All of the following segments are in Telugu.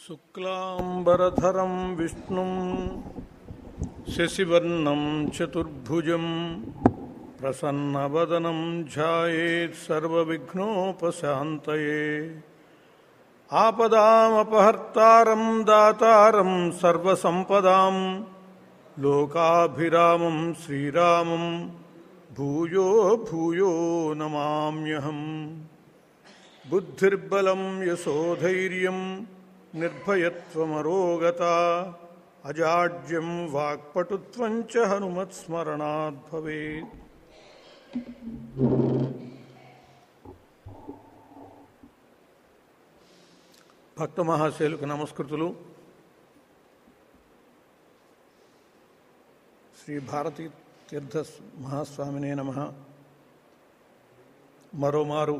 శుక్లాంబరధరం విష్ణుం శశివర్ణం చతుర్భుజం ప్రసన్నవదనం ధ్యాయేత్ సర్వవిఘ్నోపశాంతయే ఆపదామపహర్తారం దాతారం సర్వసంపదాం లోకాభిరామం శ్రీరామం భూయో భూయో నమామ్యహం బుద్ధిర్బలం యశోధైర్యం నిర్భయత్వమరోగత అజాడ్యం వాక్పటుత్వం చ హనుమత్స్మరణాత్ భవేత్ భక్త మహాశయులకు నమస్కృతులు శ్రీ భారతీ తీర్థ మహాస్వామినే నమ మరోమారు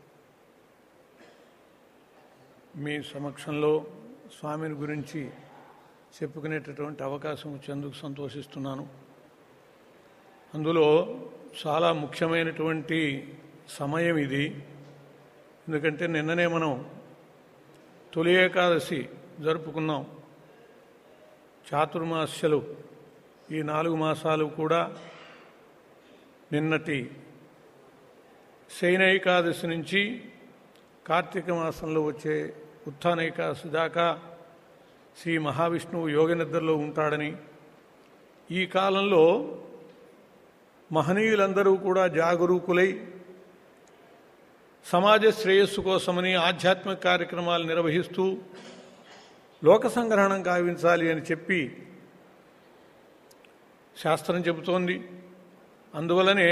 మీ సమక్షంలో స్వామిని గురించి చెప్పుకునేటటువంటి అవకాశం వచ్చేందుకు సంతోషిస్తున్నాను అందులో చాలా ముఖ్యమైనటువంటి సమయం ఇది ఎందుకంటే నిన్ననే మనం తొలి ఏకాదశి జరుపుకున్నాం చాతుర్మాస్యలు ఈ నాలుగు మాసాలు కూడా నిన్నటి శయన ఏకాదశి నుంచి కార్తీక మాసంలో వచ్చే ఉత్థాన ఏకాదశి దాకా శ్రీ మహావిష్ణువు యోగ నిద్రలో ఉంటాడని ఈ కాలంలో మహనీయులందరూ కూడా జాగరూకులై సమాజ శ్రేయస్సు కోసమని ఆధ్యాత్మిక కార్యక్రమాలు నిర్వహిస్తూ లోక సంగ్రహణం గావించాలి అని చెప్పి శాస్త్రం చెబుతోంది అందువలనే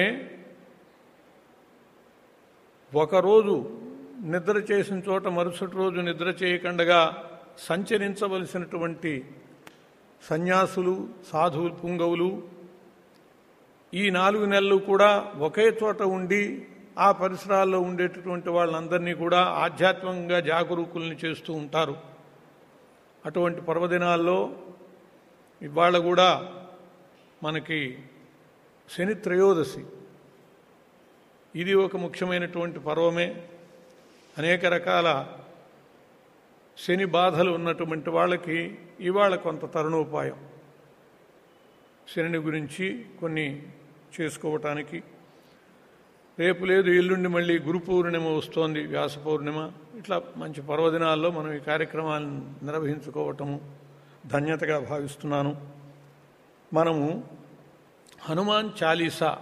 ఒకరోజు నిద్ర చేసిన చోట మరుసటి రోజు నిద్ర చేయకుండగా సంచరించవలసినటువంటి సన్యాసులు సాధువులు పుంగవులు ఈ నాలుగు నెలలు కూడా ఒకే చోట ఉండి ఆ పరిసరాల్లో ఉండేటటువంటి వాళ్ళందరినీ కూడా ఆధ్యాత్మికంగా జాగరూకుల్ని చేస్తూ ఉంటారు అటువంటి పర్వదినాల్లో ఇవాళ కూడా మనకి శని త్రయోదశి ఇది ఒక ముఖ్యమైనటువంటి పర్వమే అనేక రకాల శని బాధలు ఉన్నటువంటి వాళ్ళకి ఇవాళ కొంత తరుణోపాయం శనిని గురించి కొన్ని చేసుకోవటానికి రేపు లేదు ఎల్లుండి మళ్ళీ గురు పౌర్ణిమ వస్తోంది వ్యాస పౌర్ణిమ ఇట్లా మంచి పర్వదినాల్లో మనం ఈ కార్యక్రమాలను నిర్వహించుకోవటము ధన్యతగా భావిస్తున్నాను మనము హనుమాన్ చాలీసా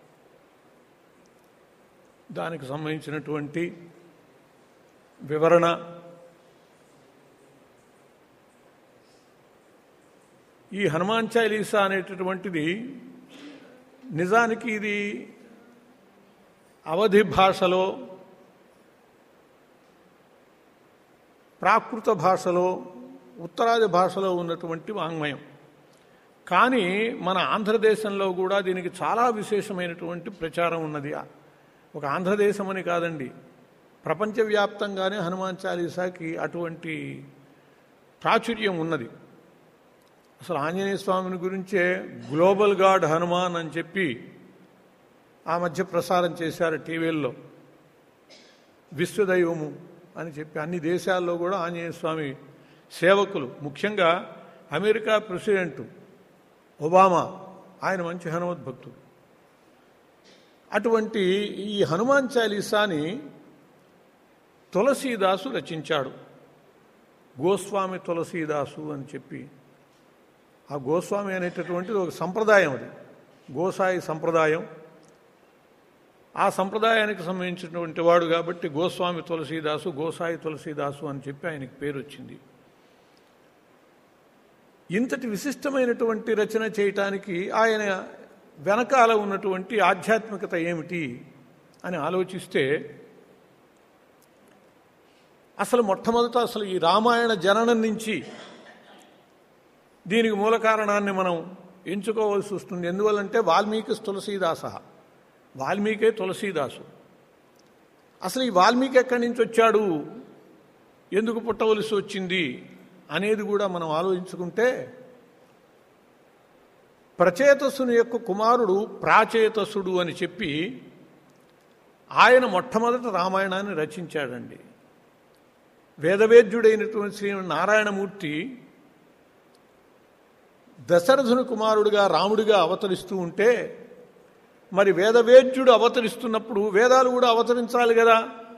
దానికి సంబంధించినటువంటి వివరణ ఈ హనుమాన్ చాలీసా అనేటటువంటిది నిజానికి ఇది అవధి భాషలో ప్రాకృత భాషలో ఉత్తరాది భాషలో ఉన్నటువంటి వాంగ్మయం కానీ మన ఆంధ్రదేశంలో కూడా దీనికి చాలా విశేషమైనటువంటి ప్రచారం ఉన్నది ఒక ఆంధ్రదేశం అని కాదండి ప్రపంచవ్యాప్తంగానే హనుమాన్ చాలీసాకి అటువంటి ప్రాచుర్యం ఉన్నది అసలు ఆంజనేయ స్వామిని గురించే గ్లోబల్ గాడ్ హనుమాన్ అని చెప్పి ఆ మధ్య ప్రసారం చేశారు టీవీల్లో విశ్వదైవము అని చెప్పి అన్ని దేశాల్లో కూడా ఆంజనేయ స్వామి సేవకులు ముఖ్యంగా అమెరికా ప్రెసిడెంట్ ఒబామా ఆయన మంచి హనుమద్భక్తుడు అటువంటి ఈ హనుమాన్ చాలీసాని తులసీదాసు రచించాడు గోస్వామి తులసీదాసు అని చెప్పి ఆ గోస్వామి అనేటటువంటిది ఒక సంప్రదాయం అది గోసాయి సంప్రదాయం ఆ సంప్రదాయానికి సంబంధించినటువంటి వాడు కాబట్టి గోస్వామి తులసీదాసు గోసాయి తులసీదాసు అని చెప్పి ఆయనకి పేరు వచ్చింది ఇంతటి విశిష్టమైనటువంటి రచన చేయటానికి ఆయన వెనకాల ఉన్నటువంటి ఆధ్యాత్మికత ఏమిటి అని ఆలోచిస్తే అసలు మొట్టమొదట అసలు ఈ రామాయణ జననం నుంచి దీనికి మూల కారణాన్ని మనం ఎంచుకోవాల్సి వస్తుంది ఎందువల్లంటే వాల్మీకి తులసీదాస వాల్మీకే తులసీదాసు అసలు ఈ వాల్మీకి ఎక్కడి నుంచి వచ్చాడు ఎందుకు పుట్టవలసి వచ్చింది అనేది కూడా మనం ఆలోచించుకుంటే ప్రచేతసుని యొక్క కుమారుడు ప్రాచేతసుడు అని చెప్పి ఆయన మొట్టమొదట రామాయణాన్ని రచించాడండి వేదవేద్యుడైనటువంటి శ్రీ నారాయణమూర్తి దశరథుని కుమారుడిగా రాముడిగా అవతరిస్తూ ఉంటే మరి వేదవేద్యుడు అవతరిస్తున్నప్పుడు వేదాలు కూడా అవతరించాలి కదా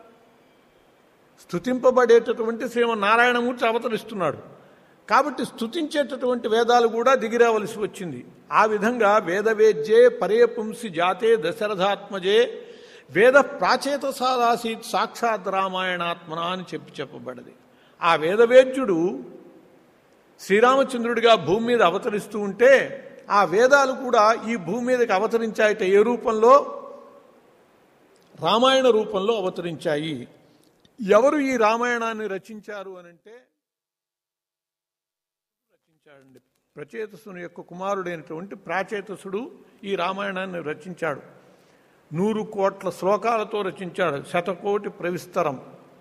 స్తుతింపబడేటటువంటి శ్రీమన్నారాయణమూర్తి అవతరిస్తున్నాడు కాబట్టి స్తుతించేటటువంటి వేదాలు కూడా దిగిరావలసి వచ్చింది ఆ విధంగా వేదవేద్యే పరేపుంసి జాతే దశరథాత్మజే వేద ప్రాచేత సారాసీత్ సాక్షాత్ రామాయణాత్మన అని చెప్పి చెప్పబడ్డది ఆ వేదవేద్యుడు శ్రీరామచంద్రుడిగా భూమి మీద అవతరిస్తూ ఉంటే ఆ వేదాలు కూడా ఈ భూమి మీదకి అవతరించాయట ఏ రూపంలో రామాయణ రూపంలో అవతరించాయి ఎవరు ఈ రామాయణాన్ని రచించారు అనంటే రచించాడండి ప్రచేతసుని యొక్క కుమారుడైనటువంటి ప్రాచేతసుడు ఈ రామాయణాన్ని రచించాడు నూరు కోట్ల శ్లోకాలతో రచించాడు శతకోటి ప్రవిస్తరం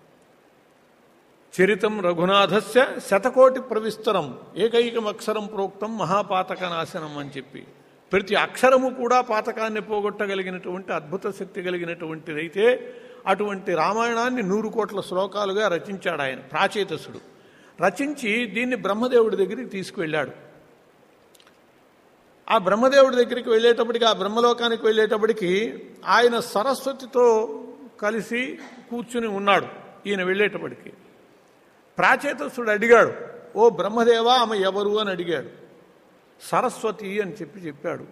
చరితం రఘునాథస్య శతకోటి ప్రవిస్తరం ఏకైకం అక్షరం ప్రోక్తం మహాపాతక నాశనం అని చెప్పి ప్రతి అక్షరము కూడా పాతకాన్ని పోగొట్టగలిగినటువంటి అద్భుత శక్తి కలిగినటువంటిదైతే అటువంటి రామాయణాన్ని నూరు కోట్ల శ్లోకాలుగా రచించాడు ఆయన ప్రాచేతసుడు రచించి దీన్ని బ్రహ్మదేవుడి దగ్గరికి తీసుకువెళ్ళాడు ఆ బ్రహ్మదేవుడి దగ్గరికి వెళ్ళేటప్పటికి ఆ బ్రహ్మలోకానికి వెళ్ళేటప్పటికి ఆయన సరస్వతితో కలిసి కూర్చుని ఉన్నాడు ఈయన వెళ్ళేటప్పటికి ప్రాచేతసుడు అడిగాడు ఓ బ్రహ్మదేవా ఆమె ఎవరు అని అడిగాడు సరస్వతి అని చెప్పి చెప్పాడు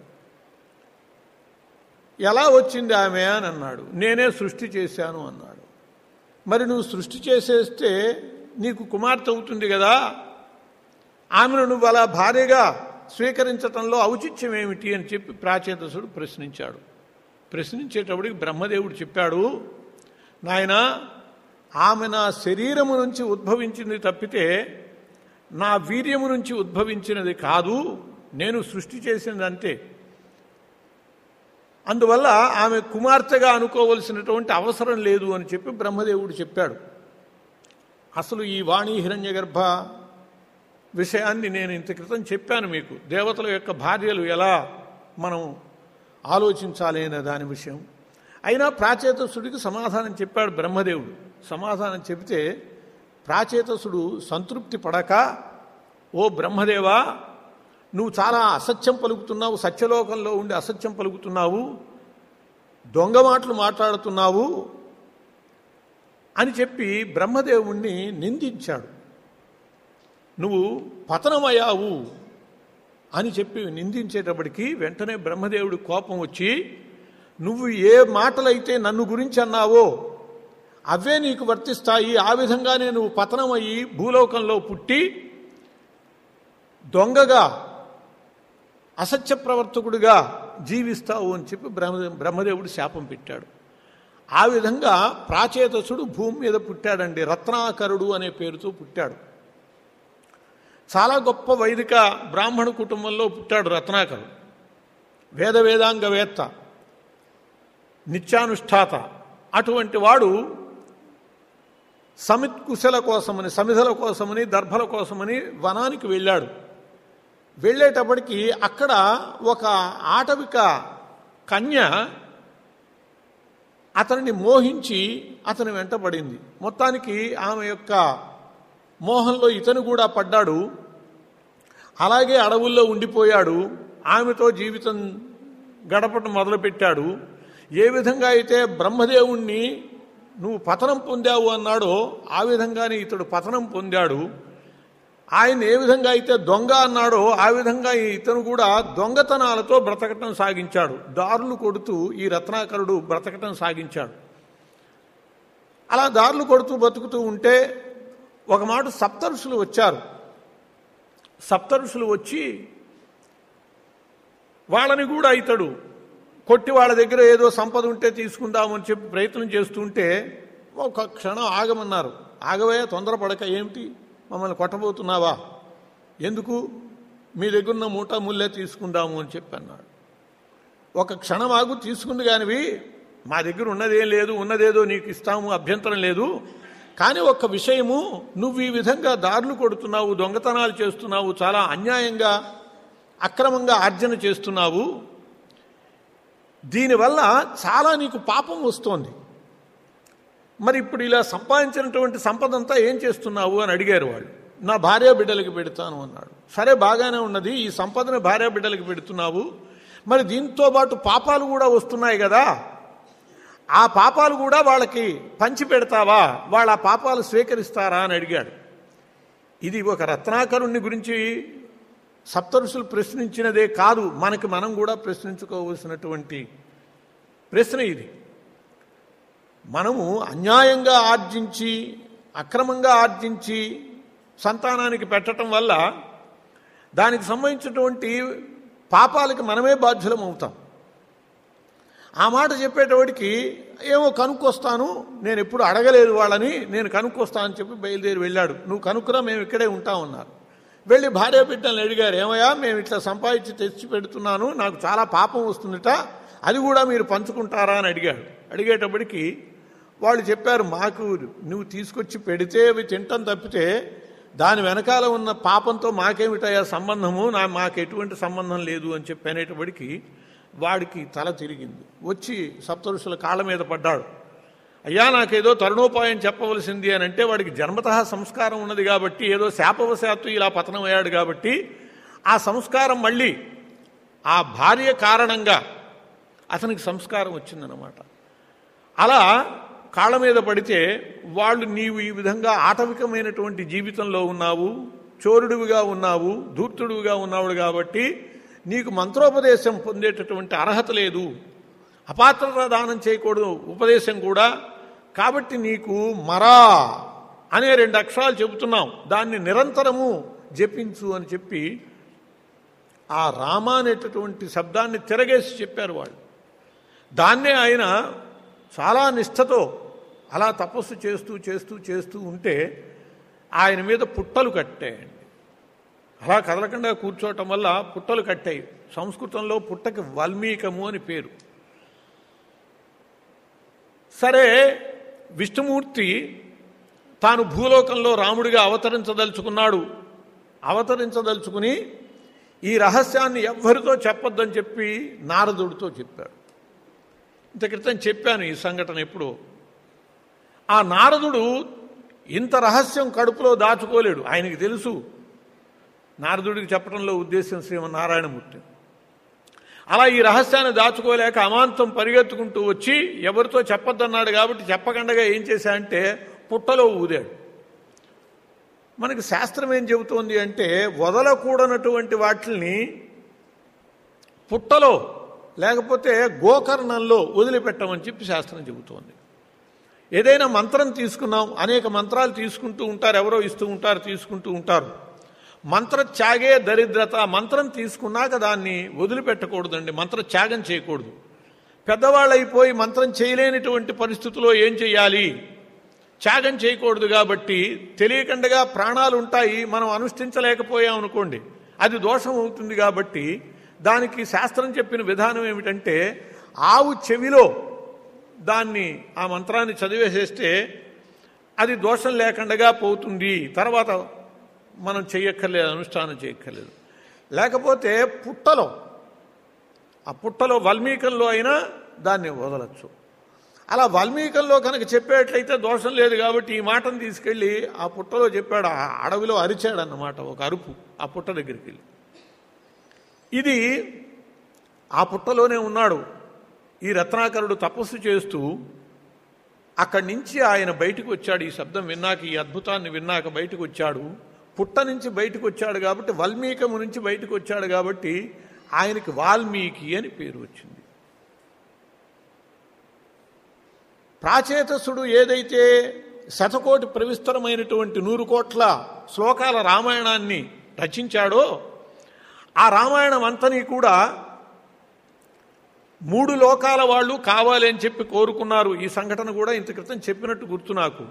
ఎలా వచ్చింది ఆమె అని అన్నాడు నేనే సృష్టి చేశాను అన్నాడు మరి నువ్వు సృష్టి చేసేస్తే నీకు కుమార్తె అవుతుంది కదా ఆమెను నువ్వు అలా భార్యగా స్వీకరించటంలో ఔచిత్యం ఏమిటి అని చెప్పి ప్రాచేతసుడు ప్రశ్నించాడు ప్రశ్నించేటప్పటికి బ్రహ్మదేవుడు చెప్పాడు నాయన ఆమె నా శరీరము నుంచి ఉద్భవించింది తప్పితే నా వీర్యము నుంచి ఉద్భవించినది కాదు నేను సృష్టి చేసింది అంతే అందువల్ల ఆమె కుమార్తెగా అనుకోవలసినటువంటి అవసరం లేదు అని చెప్పి బ్రహ్మదేవుడు చెప్పాడు అసలు ఈ వాణి హిరణ్య గర్భ విషయాన్ని నేను ఇంత క్రితం చెప్పాను మీకు దేవతల యొక్క భార్యలు ఎలా మనం ఆలోచించాలి అనే దాని విషయం అయినా ప్రాచేతసుడికి సమాధానం చెప్పాడు బ్రహ్మదేవుడు సమాధానం చెబితే ప్రాచేతసుడు సంతృప్తి పడక ఓ బ్రహ్మదేవా నువ్వు చాలా అసత్యం పలుకుతున్నావు సత్యలోకంలో ఉండి అసత్యం పలుకుతున్నావు దొంగ మాటలు మాట్లాడుతున్నావు అని చెప్పి బ్రహ్మదేవుణ్ణి నిందించాడు నువ్వు పతనమయ్యావు అని చెప్పి నిందించేటప్పటికి వెంటనే బ్రహ్మదేవుడి కోపం వచ్చి నువ్వు ఏ మాటలైతే నన్ను గురించి అన్నావో అవే నీకు వర్తిస్తాయి ఆ విధంగానే నువ్వు పతనమయ్యి భూలోకంలో పుట్టి దొంగగా అసత్య ప్రవర్తకుడిగా జీవిస్తావు అని చెప్పి బ్రహ్మ బ్రహ్మదేవుడు శాపం పెట్టాడు ఆ విధంగా ప్రాచేతసుడు భూమి మీద పుట్టాడండి రత్నాకరుడు అనే పేరుతో పుట్టాడు చాలా గొప్ప వైదిక బ్రాహ్మణ కుటుంబంలో పుట్టాడు రత్నాకరుడు వేద వేదాంగవేత్త నిత్యానుష్ఠాత అటువంటి వాడు సమిత్కుశల కోసమని సమిధల కోసమని దర్భల కోసమని వనానికి వెళ్ళాడు వెళ్ళేటప్పటికి అక్కడ ఒక ఆటవిక కన్య అతనిని మోహించి అతని వెంటబడింది మొత్తానికి ఆమె యొక్క మోహంలో ఇతను కూడా పడ్డాడు అలాగే అడవుల్లో ఉండిపోయాడు ఆమెతో జీవితం గడపటం మొదలుపెట్టాడు ఏ విధంగా అయితే బ్రహ్మదేవుణ్ణి నువ్వు పతనం పొందావు అన్నాడో ఆ విధంగానే ఇతడు పతనం పొందాడు ఆయన ఏ విధంగా అయితే దొంగ అన్నాడో ఆ విధంగా ఇతను కూడా దొంగతనాలతో బ్రతకటం సాగించాడు దారులు కొడుతూ ఈ రత్నాకరుడు బ్రతకటం సాగించాడు అలా దారులు కొడుతూ బతుకుతూ ఉంటే ఒక మాట సప్తఋషులు వచ్చారు సప్తఋషులు వచ్చి వాళ్ళని కూడా ఇతడు కొట్టి వాళ్ళ దగ్గర ఏదో సంపద ఉంటే తీసుకుందామని చెప్పి ప్రయత్నం చేస్తుంటే ఒక క్షణం ఆగమన్నారు ఆగవే తొందరపడక ఏమిటి మమ్మల్ని కొట్టబోతున్నావా ఎందుకు మీ దగ్గరున్న మూట ముల్లే తీసుకుందాము అని చెప్పి అన్నాడు ఒక క్షణం ఆగు తీసుకుంది కానివి మా దగ్గర ఉన్నదేం లేదు ఉన్నదేదో నీకు ఇస్తాము అభ్యంతరం లేదు కానీ ఒక్క విషయము నువ్వు ఈ విధంగా దారులు కొడుతున్నావు దొంగతనాలు చేస్తున్నావు చాలా అన్యాయంగా అక్రమంగా ఆర్జన చేస్తున్నావు దీనివల్ల చాలా నీకు పాపం వస్తోంది మరి ఇప్పుడు ఇలా సంపాదించినటువంటి సంపద అంతా ఏం చేస్తున్నావు అని అడిగారు వాళ్ళు నా భార్య బిడ్డలకి పెడతాను అన్నాడు సరే బాగానే ఉన్నది ఈ సంపదను భార్య బిడ్డలకి పెడుతున్నావు మరి దీంతో పాటు పాపాలు కూడా వస్తున్నాయి కదా ఆ పాపాలు కూడా వాళ్ళకి పంచి పెడతావా వాళ్ళ ఆ పాపాలు స్వీకరిస్తారా అని అడిగాడు ఇది ఒక రత్నాకరుణ్ణి గురించి సప్తరుషులు ప్రశ్నించినదే కాదు మనకి మనం కూడా ప్రశ్నించుకోవలసినటువంటి ప్రశ్న ఇది మనము అన్యాయంగా ఆర్జించి అక్రమంగా ఆర్జించి సంతానానికి పెట్టడం వల్ల దానికి సంబంధించినటువంటి పాపాలకి మనమే బాధ్యులం అవుతాం ఆ మాట చెప్పేటవాడికి ఏమో కనుక్కొస్తాను నేను ఎప్పుడు అడగలేదు వాళ్ళని నేను కనుక్కొస్తాను అని చెప్పి బయలుదేరి వెళ్ళాడు నువ్వు కనుక్కురా మేము ఇక్కడే ఉంటామన్నారు వెళ్ళి భార్య బిడ్డల్ని అడిగారు ఏమయ్యా మేము ఇట్లా సంపాదించి తెచ్చి పెడుతున్నాను నాకు చాలా పాపం వస్తుందిట అది కూడా మీరు పంచుకుంటారా అని అడిగాడు అడిగేటప్పటికి వాళ్ళు చెప్పారు మాకు నువ్వు తీసుకొచ్చి పెడితే అవి తింటం తప్పితే దాని వెనకాల ఉన్న పాపంతో మాకేమిటయా సంబంధము నా మాకు ఎటువంటి సంబంధం లేదు అని చెప్పి అనేటప్పటికి వాడికి తల తిరిగింది వచ్చి సప్తరుషుల కాళ్ళ మీద పడ్డాడు అయ్యా నాకేదో తరుణోపాయం చెప్పవలసింది అని అంటే వాడికి జన్మత సంస్కారం ఉన్నది కాబట్టి ఏదో శాపవశాత్తు ఇలా పతనం అయ్యాడు కాబట్టి ఆ సంస్కారం మళ్ళీ ఆ భార్య కారణంగా అతనికి సంస్కారం వచ్చిందనమాట అలా కాళ్ళ మీద పడితే వాళ్ళు నీవు ఈ విధంగా ఆటవికమైనటువంటి జీవితంలో ఉన్నావు చోరుడివిగా ఉన్నావు ధూర్తుడివిగా ఉన్నావు కాబట్టి నీకు మంత్రోపదేశం పొందేటటువంటి అర్హత లేదు అపాత్రత దానం చేయకూడదు ఉపదేశం కూడా కాబట్టి నీకు మరా అనే రెండు అక్షరాలు చెబుతున్నాం దాన్ని నిరంతరము జపించు అని చెప్పి ఆ రామ అనేటటువంటి శబ్దాన్ని తిరగేసి చెప్పారు వాళ్ళు దాన్నే ఆయన చాలా నిష్ఠతో అలా తపస్సు చేస్తూ చేస్తూ చేస్తూ ఉంటే ఆయన మీద పుట్టలు కట్టాయండి అలా కదలకుండా కూర్చోవటం వల్ల పుట్టలు కట్టాయి సంస్కృతంలో పుట్టకి వాల్మీకము అని పేరు సరే విష్ణుమూర్తి తాను భూలోకంలో రాముడిగా అవతరించదలుచుకున్నాడు అవతరించదలుచుకుని ఈ రహస్యాన్ని ఎవ్వరితో చెప్పొద్దని చెప్పి నారదుడితో చెప్పాడు ఇంత క్రితం చెప్పాను ఈ సంఘటన ఎప్పుడో ఆ నారదుడు ఇంత రహస్యం కడుపులో దాచుకోలేడు ఆయనకి తెలుసు నారదుడికి చెప్పడంలో ఉద్దేశం శ్రీమన్నారాయణమూర్తి అలా ఈ రహస్యాన్ని దాచుకోలేక అమాంతం పరిగెత్తుకుంటూ వచ్చి ఎవరితో చెప్పొద్దన్నాడు కాబట్టి చెప్పకుండా ఏం చేశా పుట్టలో ఊదాడు మనకి శాస్త్రం ఏం చెబుతోంది అంటే వదలకూడనటువంటి వాటిని పుట్టలో లేకపోతే గోకర్ణంలో వదిలిపెట్టమని చెప్పి శాస్త్రం చెబుతోంది ఏదైనా మంత్రం తీసుకున్నాం అనేక మంత్రాలు తీసుకుంటూ ఉంటారు ఎవరో ఇస్తూ ఉంటారు తీసుకుంటూ ఉంటారు మంత్రత్యాగే దరిద్రత మంత్రం తీసుకున్నాక దాన్ని వదిలిపెట్టకూడదండి మంత్రత్యాగం చేయకూడదు పెద్దవాళ్ళు అయిపోయి మంత్రం చేయలేనటువంటి పరిస్థితిలో ఏం చేయాలి త్యాగం చేయకూడదు కాబట్టి తెలియకుండా ప్రాణాలు ఉంటాయి మనం అనుష్ఠించలేకపోయాం అనుకోండి అది దోషం అవుతుంది కాబట్టి దానికి శాస్త్రం చెప్పిన విధానం ఏమిటంటే ఆవు చెవిలో దాన్ని ఆ మంత్రాన్ని చదివేసేస్తే అది దోషం లేకుండా పోతుంది తర్వాత మనం చెయ్యక్కర్లేదు అనుష్ఠానం చేయక్కర్లేదు లేకపోతే పుట్టలో ఆ పుట్టలో వాల్మీకంలో అయినా దాన్ని వదలచ్చు అలా వాల్మీకంలో కనుక చెప్పేట్లయితే దోషం లేదు కాబట్టి ఈ మాటను తీసుకెళ్ళి ఆ పుట్టలో చెప్పాడు ఆ అడవిలో అరిచాడన్నమాట ఒక అరుపు ఆ పుట్ట దగ్గరికి వెళ్ళి ఇది ఆ పుట్టలోనే ఉన్నాడు ఈ రత్నాకరుడు తపస్సు చేస్తూ అక్కడి నుంచి ఆయన బయటకు వచ్చాడు ఈ శబ్దం విన్నాక ఈ అద్భుతాన్ని విన్నాక బయటకు వచ్చాడు పుట్ట నుంచి బయటకు వచ్చాడు కాబట్టి వల్మీకము నుంచి బయటకు వచ్చాడు కాబట్టి ఆయనకి వాల్మీకి అని పేరు వచ్చింది ప్రాచేతసుడు ఏదైతే శతకోటి ప్రవిస్తరమైనటువంటి నూరు కోట్ల శ్లోకాల రామాయణాన్ని రచించాడో ఆ రామాయణం అంతని కూడా మూడు లోకాల వాళ్ళు కావాలి అని చెప్పి కోరుకున్నారు ఈ సంఘటన కూడా ఇంత క్రితం చెప్పినట్టు గుర్తు నాకు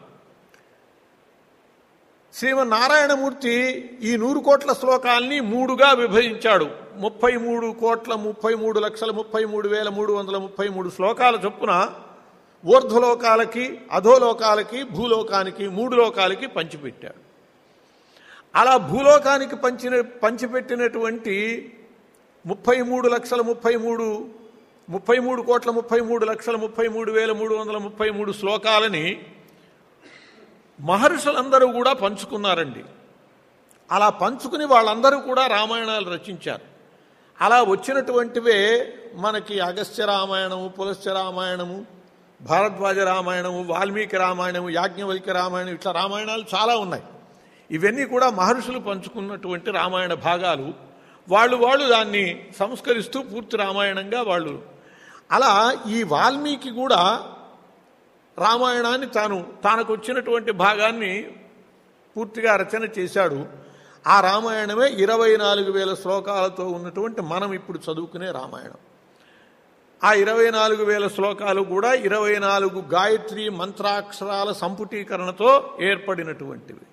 శ్రీమన్నారాయణమూర్తి ఈ నూరు కోట్ల శ్లోకాల్ని మూడుగా విభజించాడు ముప్పై మూడు కోట్ల ముప్పై మూడు లక్షల ముప్పై మూడు వేల మూడు వందల ముప్పై మూడు శ్లోకాల చొప్పున ఊర్ధ్వలోకాలకి అధోలోకాలకి భూలోకానికి మూడు లోకాలకి పంచిపెట్టాడు అలా భూలోకానికి పంచిన పంచిపెట్టినటువంటి ముప్పై మూడు లక్షల ముప్పై మూడు ముప్పై మూడు కోట్ల ముప్పై మూడు లక్షల ముప్పై మూడు వేల మూడు వందల ముప్పై మూడు శ్లోకాలని మహర్షులందరూ కూడా పంచుకున్నారండి అలా పంచుకుని వాళ్ళందరూ కూడా రామాయణాలు రచించారు అలా వచ్చినటువంటివే మనకి అగస్త్య రామాయణము పులస్త్య రామాయణము భారద్వాజ రామాయణము వాల్మీకి రామాయణము యాజ్ఞవల్క్య రామాయణం ఇట్లా రామాయణాలు చాలా ఉన్నాయి ఇవన్నీ కూడా మహర్షులు పంచుకున్నటువంటి రామాయణ భాగాలు వాళ్ళు వాళ్ళు దాన్ని సంస్కరిస్తూ పూర్తి రామాయణంగా వాళ్ళు అలా ఈ వాల్మీకి కూడా రామాయణాన్ని తాను తనకు వచ్చినటువంటి భాగాన్ని పూర్తిగా రచన చేశాడు ఆ రామాయణమే ఇరవై నాలుగు వేల శ్లోకాలతో ఉన్నటువంటి మనం ఇప్పుడు చదువుకునే రామాయణం ఆ ఇరవై నాలుగు వేల శ్లోకాలు కూడా ఇరవై నాలుగు గాయత్రి మంత్రాక్షరాల సంపుటీకరణతో ఏర్పడినటువంటివి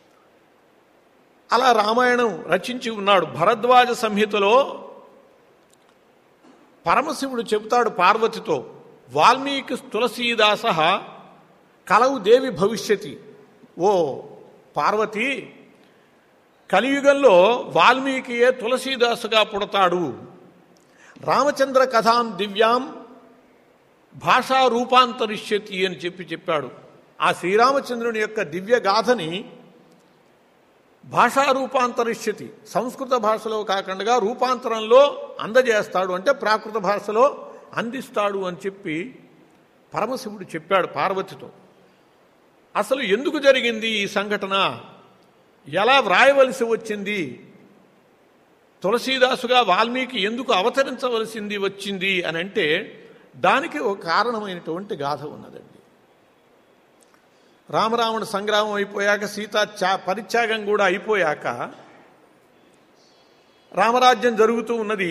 అలా రామాయణం రచించి ఉన్నాడు భరద్వాజ సంహితలో పరమశివుడు చెబుతాడు పార్వతితో వాల్మీకి తులసీదాస కలవు దేవి భవిష్యతి ఓ పార్వతి కలియుగంలో వాల్మీకియే తులసీదాసుగా పుడతాడు రామచంద్ర కథాం దివ్యాం భాషా రూపాంతరిష్యతి అని చెప్పి చెప్పాడు ఆ శ్రీరామచంద్రుని యొక్క దివ్య గాథని భాషా రూపాంతరిష్యతి సంస్కృత భాషలో కాకుండా రూపాంతరంలో అందజేస్తాడు అంటే ప్రాకృత భాషలో అందిస్తాడు అని చెప్పి పరమశివుడు చెప్పాడు పార్వతితో అసలు ఎందుకు జరిగింది ఈ సంఘటన ఎలా వ్రాయవలసి వచ్చింది తులసీదాసుగా వాల్మీకి ఎందుకు అవతరించవలసింది వచ్చింది అని అంటే దానికి ఒక కారణమైనటువంటి గాథ ఉన్నదండి రామరావణ సంగ్రామం అయిపోయాక సీతా చా పరిత్యాగం కూడా అయిపోయాక రామరాజ్యం జరుగుతూ ఉన్నది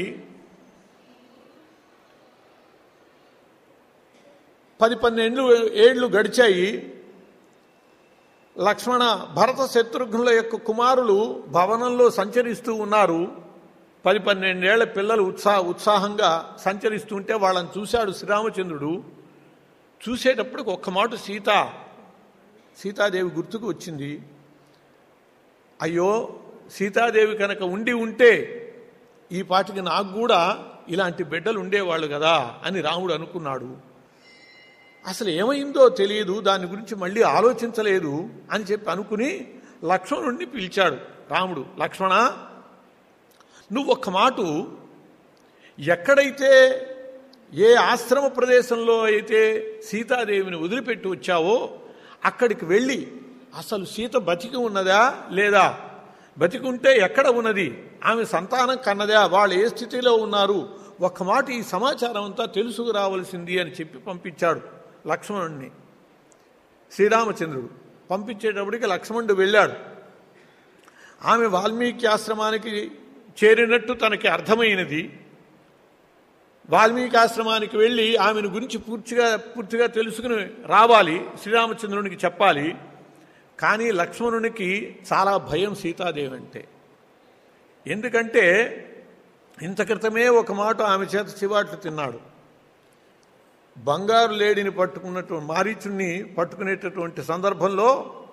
పది పన్నెండు ఏళ్ళు గడిచాయి లక్ష్మణ భరత శత్రుఘ్నుల యొక్క కుమారులు భవనంలో సంచరిస్తూ ఉన్నారు పది పన్నెండేళ్ల పిల్లలు ఉత్సాహ ఉత్సాహంగా సంచరిస్తుంటే వాళ్ళని చూశాడు శ్రీరామచంద్రుడు చూసేటప్పటికి ఒక్క మాట సీత సీతాదేవి గుర్తుకు వచ్చింది అయ్యో సీతాదేవి కనుక ఉండి ఉంటే ఈ పాటికి నాకు కూడా ఇలాంటి బిడ్డలు ఉండేవాళ్ళు కదా అని రాముడు అనుకున్నాడు అసలు ఏమైందో తెలియదు దాని గురించి మళ్ళీ ఆలోచించలేదు అని చెప్పి అనుకుని లక్ష్మణుడిని పిలిచాడు రాముడు లక్ష్మణ నువ్వు ఒక్క మాట ఎక్కడైతే ఏ ఆశ్రమ ప్రదేశంలో అయితే సీతాదేవిని వదిలిపెట్టి వచ్చావో అక్కడికి వెళ్ళి అసలు సీత బతికి ఉన్నదా లేదా బతికుంటే ఎక్కడ ఉన్నది ఆమె సంతానం కన్నదా వాళ్ళు ఏ స్థితిలో ఉన్నారు ఒక్క మాట ఈ సమాచారం అంతా తెలుసుకురావలసింది అని చెప్పి పంపించాడు లక్ష్మణుడిని శ్రీరామచంద్రుడు పంపించేటప్పటికి లక్ష్మణుడు వెళ్ళాడు ఆమె వాల్మీకి ఆశ్రమానికి చేరినట్టు తనకి అర్థమైనది వాల్మీకి ఆశ్రమానికి వెళ్ళి ఆమెను గురించి పూర్తిగా పూర్తిగా తెలుసుకుని రావాలి శ్రీరామచంద్రునికి చెప్పాలి కానీ లక్ష్మణునికి చాలా భయం సీతాదేవి అంటే ఎందుకంటే ఇంత క్రితమే ఒక మాట ఆమె చేత చివాట్లు తిన్నాడు బంగారు లేడిని పట్టుకున్నటువంటి మారీచుణ్ణి పట్టుకునేటటువంటి సందర్భంలో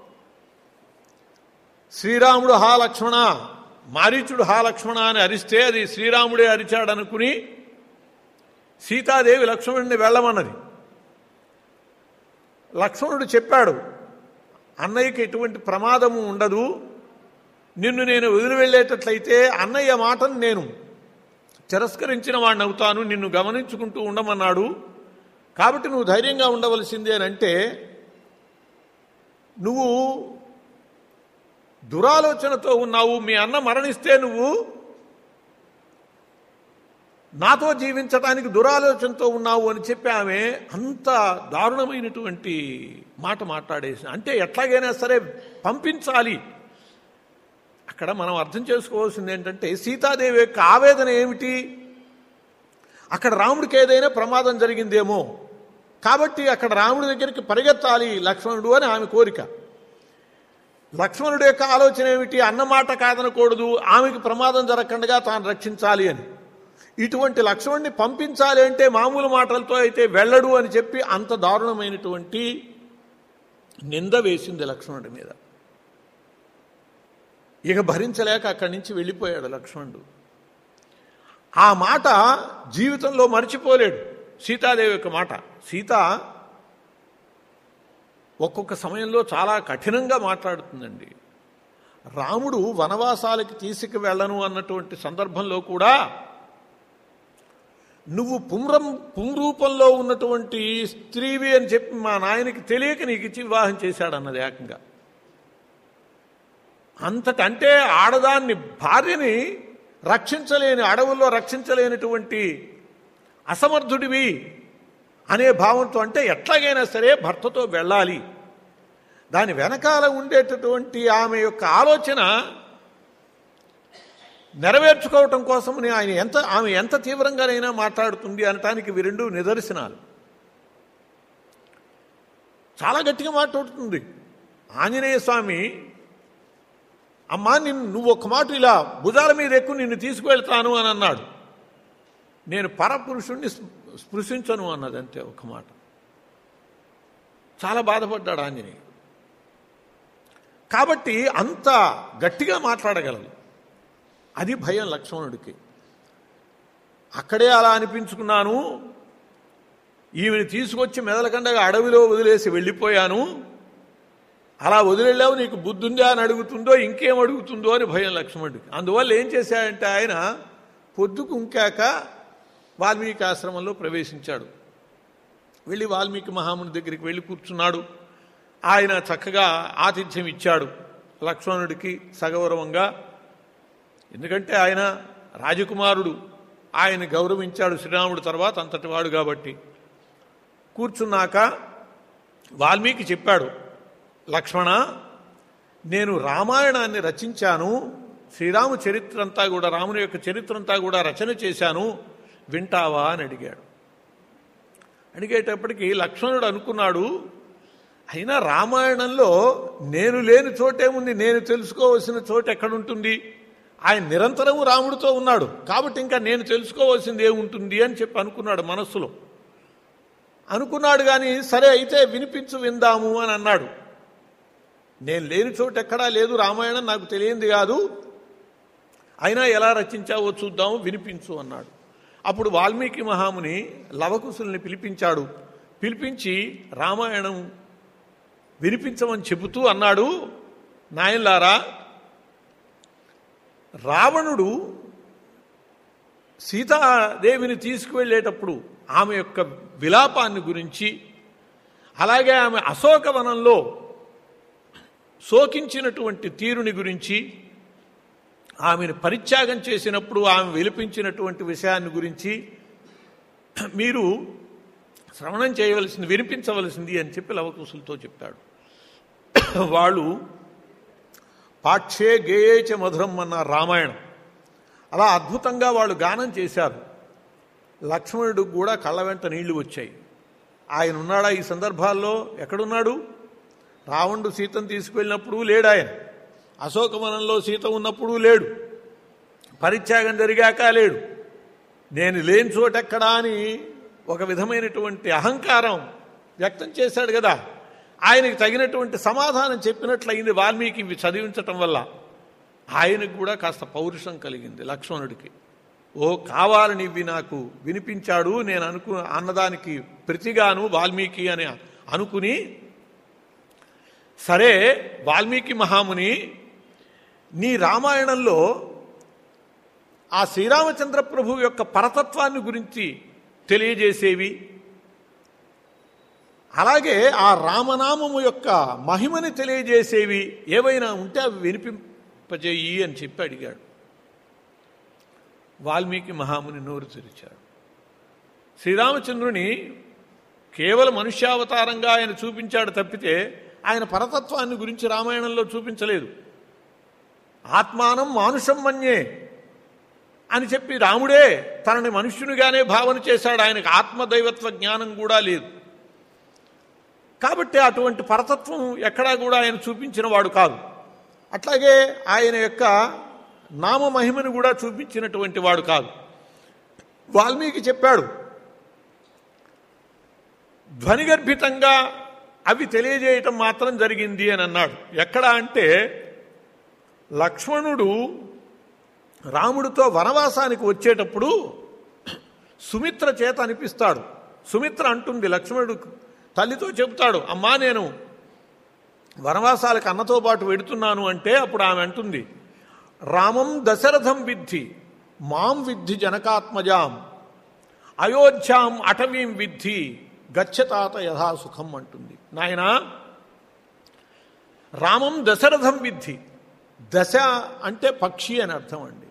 శ్రీరాముడు హా లక్ష్మణ మారీచుడు హా లక్ష్మణ అని అరిస్తే అది శ్రీరాముడే అరిచాడనుకుని సీతాదేవి లక్ష్మణుడిని వెళ్ళమన్నది లక్ష్మణుడు చెప్పాడు అన్నయ్యకి ఎటువంటి ప్రమాదము ఉండదు నిన్ను నేను వదిలి వెళ్ళేటట్లయితే అన్నయ్య మాటను నేను తిరస్కరించిన వాడిని అవుతాను నిన్ను గమనించుకుంటూ ఉండమన్నాడు కాబట్టి నువ్వు ధైర్యంగా ఉండవలసిందే అని అంటే నువ్వు దురాలోచనతో ఉన్నావు మీ అన్న మరణిస్తే నువ్వు నాతో జీవించడానికి దురాలోచనతో ఉన్నావు అని చెప్పి ఆమె అంత దారుణమైనటువంటి మాట మాట్లాడేసి అంటే ఎట్లాగైనా సరే పంపించాలి అక్కడ మనం అర్థం చేసుకోవాల్సింది ఏంటంటే సీతాదేవి యొక్క ఆవేదన ఏమిటి అక్కడ రాముడికి ఏదైనా ప్రమాదం జరిగిందేమో కాబట్టి అక్కడ రాముడి దగ్గరికి పరిగెత్తాలి లక్ష్మణుడు అని ఆమె కోరిక లక్ష్మణుడు యొక్క ఆలోచన ఏమిటి అన్నమాట కాదనకూడదు ఆమెకి ప్రమాదం జరగకుండా తాను రక్షించాలి అని ఇటువంటి లక్ష్మణ్ణి పంపించాలి అంటే మామూలు మాటలతో అయితే వెళ్ళడు అని చెప్పి అంత దారుణమైనటువంటి నింద వేసింది లక్ష్మణుడి మీద ఇక భరించలేక అక్కడి నుంచి వెళ్ళిపోయాడు లక్ష్మణుడు ఆ మాట జీవితంలో మర్చిపోలేడు సీతాదేవి యొక్క మాట సీత ఒక్కొక్క సమయంలో చాలా కఠినంగా మాట్లాడుతుందండి రాముడు వనవాసాలకి తీసుకు వెళ్ళను అన్నటువంటి సందర్భంలో కూడా నువ్వు పుమ్రం పుంరూపంలో ఉన్నటువంటి స్త్రీవి అని చెప్పి మా నాయనకి తెలియక నీకు ఇచ్చి వివాహం చేశాడు అన్నది ఏకంగా అంతటి అంటే ఆడదాన్ని భార్యని రక్షించలేని అడవుల్లో రక్షించలేనటువంటి అసమర్థుడివి అనే భావంతో అంటే ఎట్లాగైనా సరే భర్తతో వెళ్ళాలి దాని వెనకాల ఉండేటటువంటి ఆమె యొక్క ఆలోచన నెరవేర్చుకోవటం కోసమని ఆయన ఎంత ఆమె ఎంత తీవ్రంగానైనా మాట్లాడుతుంది అనటానికి ఇవి రెండు నిదర్శనాలు చాలా గట్టిగా మాట్లాడుతుంది ఆంజనేయ స్వామి అమ్మా నిన్ను నువ్వు ఒక మాట ఇలా భుజాల మీద ఎక్కువ నిన్ను తీసుకువెళ్తాను అని అన్నాడు నేను పరపురుషుణ్ణి స్పృ- స్పృశించను అన్నది అంతే ఒక మాట చాలా బాధపడ్డాడు ఆంజనేయుడు కాబట్టి అంత గట్టిగా మాట్లాడగలదు అది భయం లక్ష్మణుడికి అక్కడే అలా అనిపించుకున్నాను ఈమెను తీసుకొచ్చి మెదలకండగా అడవిలో వదిలేసి వెళ్ళిపోయాను అలా వదిలేళ్ళావు నీకు బుద్ధుందా అని అడుగుతుందో ఇంకేం అడుగుతుందో అని భయం లక్ష్మణుడికి అందువల్ల ఏం చేశాడంటే ఆయన పొద్దుకు ఇంకాక వాల్మీకి ఆశ్రమంలో ప్రవేశించాడు వెళ్ళి వాల్మీకి మహాముని దగ్గరికి వెళ్ళి కూర్చున్నాడు ఆయన చక్కగా ఆతిథ్యం ఇచ్చాడు లక్ష్మణుడికి సగౌరవంగా ఎందుకంటే ఆయన రాజకుమారుడు ఆయన గౌరవించాడు శ్రీరాముడు తర్వాత అంతటి వాడు కాబట్టి కూర్చున్నాక వాల్మీకి చెప్పాడు లక్ష్మణ నేను రామాయణాన్ని రచించాను శ్రీరామ చరిత్ర అంతా కూడా రాముని యొక్క చరిత్ర అంతా కూడా రచన చేశాను వింటావా అని అడిగాడు అడిగేటప్పటికి లక్ష్మణుడు అనుకున్నాడు అయినా రామాయణంలో నేను లేని చోటేముంది నేను తెలుసుకోవలసిన చోటు ఎక్కడుంటుంది ఆయన నిరంతరము రాముడితో ఉన్నాడు కాబట్టి ఇంకా నేను తెలుసుకోవాల్సింది ఏముంటుంది అని చెప్పి అనుకున్నాడు మనస్సులో అనుకున్నాడు కానీ సరే అయితే వినిపించు విందాము అని అన్నాడు నేను లేని చోటు ఎక్కడా లేదు రామాయణం నాకు తెలియంది కాదు అయినా ఎలా రచించావో చూద్దాము వినిపించు అన్నాడు అప్పుడు వాల్మీకి మహాముని లవకుశుల్ని పిలిపించాడు పిలిపించి రామాయణం వినిపించమని చెబుతూ అన్నాడు నాయన్లారా రావణుడు సీతాదేవిని తీసుకువెళ్ళేటప్పుడు ఆమె యొక్క విలాపాన్ని గురించి అలాగే ఆమె అశోకవనంలో శోకించినటువంటి తీరుని గురించి ఆమెను పరిత్యాగం చేసినప్పుడు ఆమె విలిపించినటువంటి విషయాన్ని గురించి మీరు శ్రవణం చేయవలసింది వినిపించవలసింది అని చెప్పి లవకుశులతో చెప్పాడు వాళ్ళు పాక్షే గేయేచ మధురం అన్న రామాయణం అలా అద్భుతంగా వాళ్ళు గానం చేశారు లక్ష్మణుడికి కూడా కళ్ళ వెంట నీళ్లు వచ్చాయి ఆయన ఉన్నాడా ఈ సందర్భాల్లో ఎక్కడున్నాడు రావణుడు సీతను తీసుకువెళ్ళినప్పుడు లేడు ఆయన అశోకవనంలో సీత ఉన్నప్పుడు లేడు పరిత్యాగం జరిగాక లేడు నేను లేని చోటెక్కడా అని ఒక విధమైనటువంటి అహంకారం వ్యక్తం చేశాడు కదా ఆయనకి తగినటువంటి సమాధానం చెప్పినట్లయింది వాల్మీకి ఇవి చదివించటం వల్ల ఆయనకు కూడా కాస్త పౌరుషం కలిగింది లక్ష్మణుడికి ఓ కావాలని ఇవి నాకు వినిపించాడు నేను అనుకు అన్నదానికి ప్రతిగాను వాల్మీకి అని అనుకుని సరే వాల్మీకి మహాముని నీ రామాయణంలో ఆ శ్రీరామచంద్ర ప్రభు యొక్క పరతత్వాన్ని గురించి తెలియజేసేవి అలాగే ఆ రామనామము యొక్క మహిమని తెలియజేసేవి ఏవైనా ఉంటే అవి వినిపింపజేయి అని చెప్పి అడిగాడు వాల్మీకి మహాముని నోరు తెరిచాడు శ్రీరామచంద్రుని కేవలం మనుష్యావతారంగా ఆయన చూపించాడు తప్పితే ఆయన పరతత్వాన్ని గురించి రామాయణంలో చూపించలేదు ఆత్మానం మానుషం మన్యే అని చెప్పి రాముడే తనని మనుష్యునిగానే భావన చేశాడు ఆయనకు ఆత్మదైవత్వ జ్ఞానం కూడా లేదు కాబట్టి అటువంటి పరతత్వం ఎక్కడా కూడా ఆయన చూపించిన వాడు కాదు అట్లాగే ఆయన యొక్క నామ మహిమను కూడా చూపించినటువంటి వాడు కాదు వాల్మీకి చెప్పాడు ధ్వనిగర్భితంగా అవి తెలియజేయటం మాత్రం జరిగింది అని అన్నాడు ఎక్కడ అంటే లక్ష్మణుడు రాముడితో వనవాసానికి వచ్చేటప్పుడు సుమిత్ర చేత అనిపిస్తాడు సుమిత్ర అంటుంది లక్ష్మణుడు తల్లితో చెబుతాడు అమ్మా నేను వనవాసాలకు అన్నతో పాటు వెడుతున్నాను అంటే అప్పుడు ఆమె అంటుంది రామం దశరథం విద్ధి మాం విద్ధి జనకాత్మజాం అయోధ్యాం అటవీం విద్ధి గచ్చతాత యథా సుఖం అంటుంది నాయనా రామం దశరథం విద్ధి దశ అంటే పక్షి అని అర్థం అండి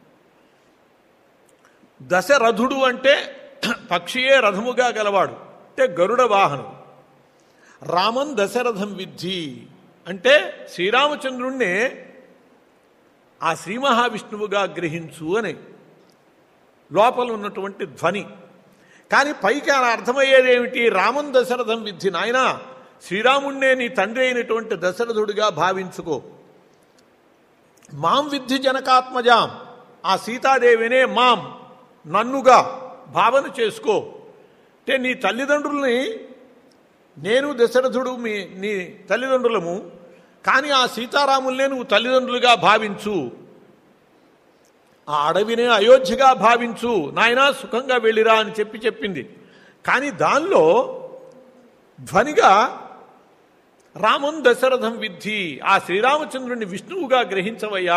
దశరథుడు అంటే పక్షియే రథముగా గలవాడు అంటే గరుడ వాహనం రామం దశరథం విద్ధి అంటే శ్రీరామచంద్రుణ్ణి ఆ శ్రీ మహావిష్ణువుగా గ్రహించు అని లోపల ఉన్నటువంటి ధ్వని కానీ పైకి అలా అర్థమయ్యేది ఏమిటి రామం దశరథం విద్ధి నాయన శ్రీరాముణ్ణే నీ తండ్రి అయినటువంటి దశరథుడిగా భావించుకో మాం విద్ధి జనకాత్మజాం ఆ సీతాదేవినే మాం నన్నుగా భావన చేసుకో అంటే నీ తల్లిదండ్రుల్ని నేను దశరథుడు మీ నీ తల్లిదండ్రులము కానీ ఆ సీతారాముల్నే నువ్వు తల్లిదండ్రులుగా భావించు ఆ అడవినే అయోధ్యగా భావించు నాయనా సుఖంగా వెళ్ళిరా అని చెప్పి చెప్పింది కానీ దానిలో ధ్వనిగా రామం దశరథం విద్ధి ఆ శ్రీరామచంద్రుని విష్ణువుగా గ్రహించవయ్యా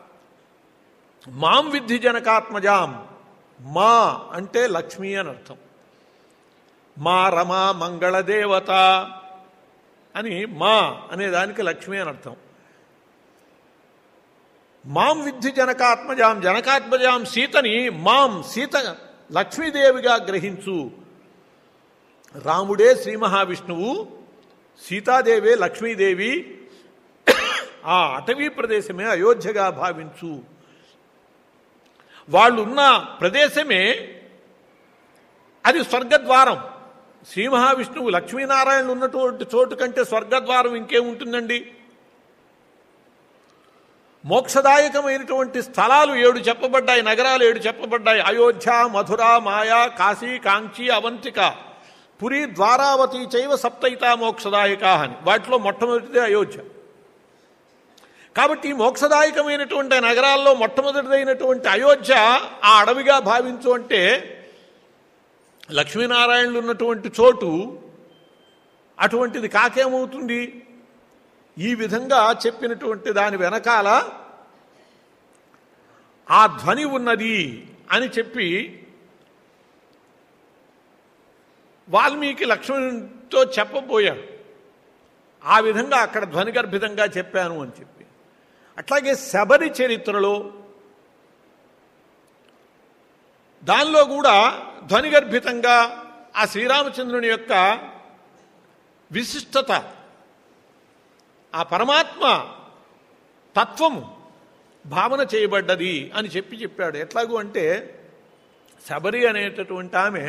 మాం విద్ధి జనకాత్మజాం మా అంటే లక్ష్మి అని అర్థం మా రమా మంగళదేవత అని మా అనే దానికి లక్ష్మి అని అర్థం మాం విద్ధి జనకాత్మజాం జనకాత్మజాం సీతని మాం సీత లక్ష్మీదేవిగా గ్రహించు రాముడే శ్రీ మహావిష్ణువు సీతాదేవే లక్ష్మీదేవి ఆ అటవీ ప్రదేశమే అయోధ్యగా భావించు వాళ్ళున్న ప్రదేశమే అది స్వర్గద్వారం శ్రీ మహావిష్ణువు లక్ష్మీనారాయణలు ఉన్నటువంటి చోటు కంటే స్వర్గద్వారం ఇంకేముంటుందండి మోక్షదాయకమైనటువంటి స్థలాలు ఏడు చెప్పబడ్డాయి నగరాలు ఏడు చెప్పబడ్డాయి అయోధ్య మధుర మాయా కాశీ కాంక్షి అవంతిక పురి ద్వారావతి చైవ సప్తయిత మోక్షదాయక అని వాటిలో మొట్టమొదటిదే అయోధ్య కాబట్టి ఈ మోక్షదాయకమైనటువంటి నగరాల్లో మొట్టమొదటిదైనటువంటి అయోధ్య ఆ అడవిగా భావించు అంటే లక్ష్మీనారాయణులు ఉన్నటువంటి చోటు అటువంటిది కాకేమవుతుంది ఈ విధంగా చెప్పినటువంటి దాని వెనకాల ఆ ధ్వని ఉన్నది అని చెప్పి వాల్మీకి లక్ష్మణునితో చెప్పబోయాడు ఆ విధంగా అక్కడ ధ్వనిగర్భితంగా చెప్పాను అని చెప్పి అట్లాగే శబరి చరిత్రలో దానిలో కూడా ధ్వనిగర్భితంగా ఆ శ్రీరామచంద్రుని యొక్క విశిష్టత ఆ పరమాత్మ తత్వము భావన చేయబడ్డది అని చెప్పి చెప్పాడు ఎట్లాగూ అంటే శబరి అనేటటువంటి ఆమె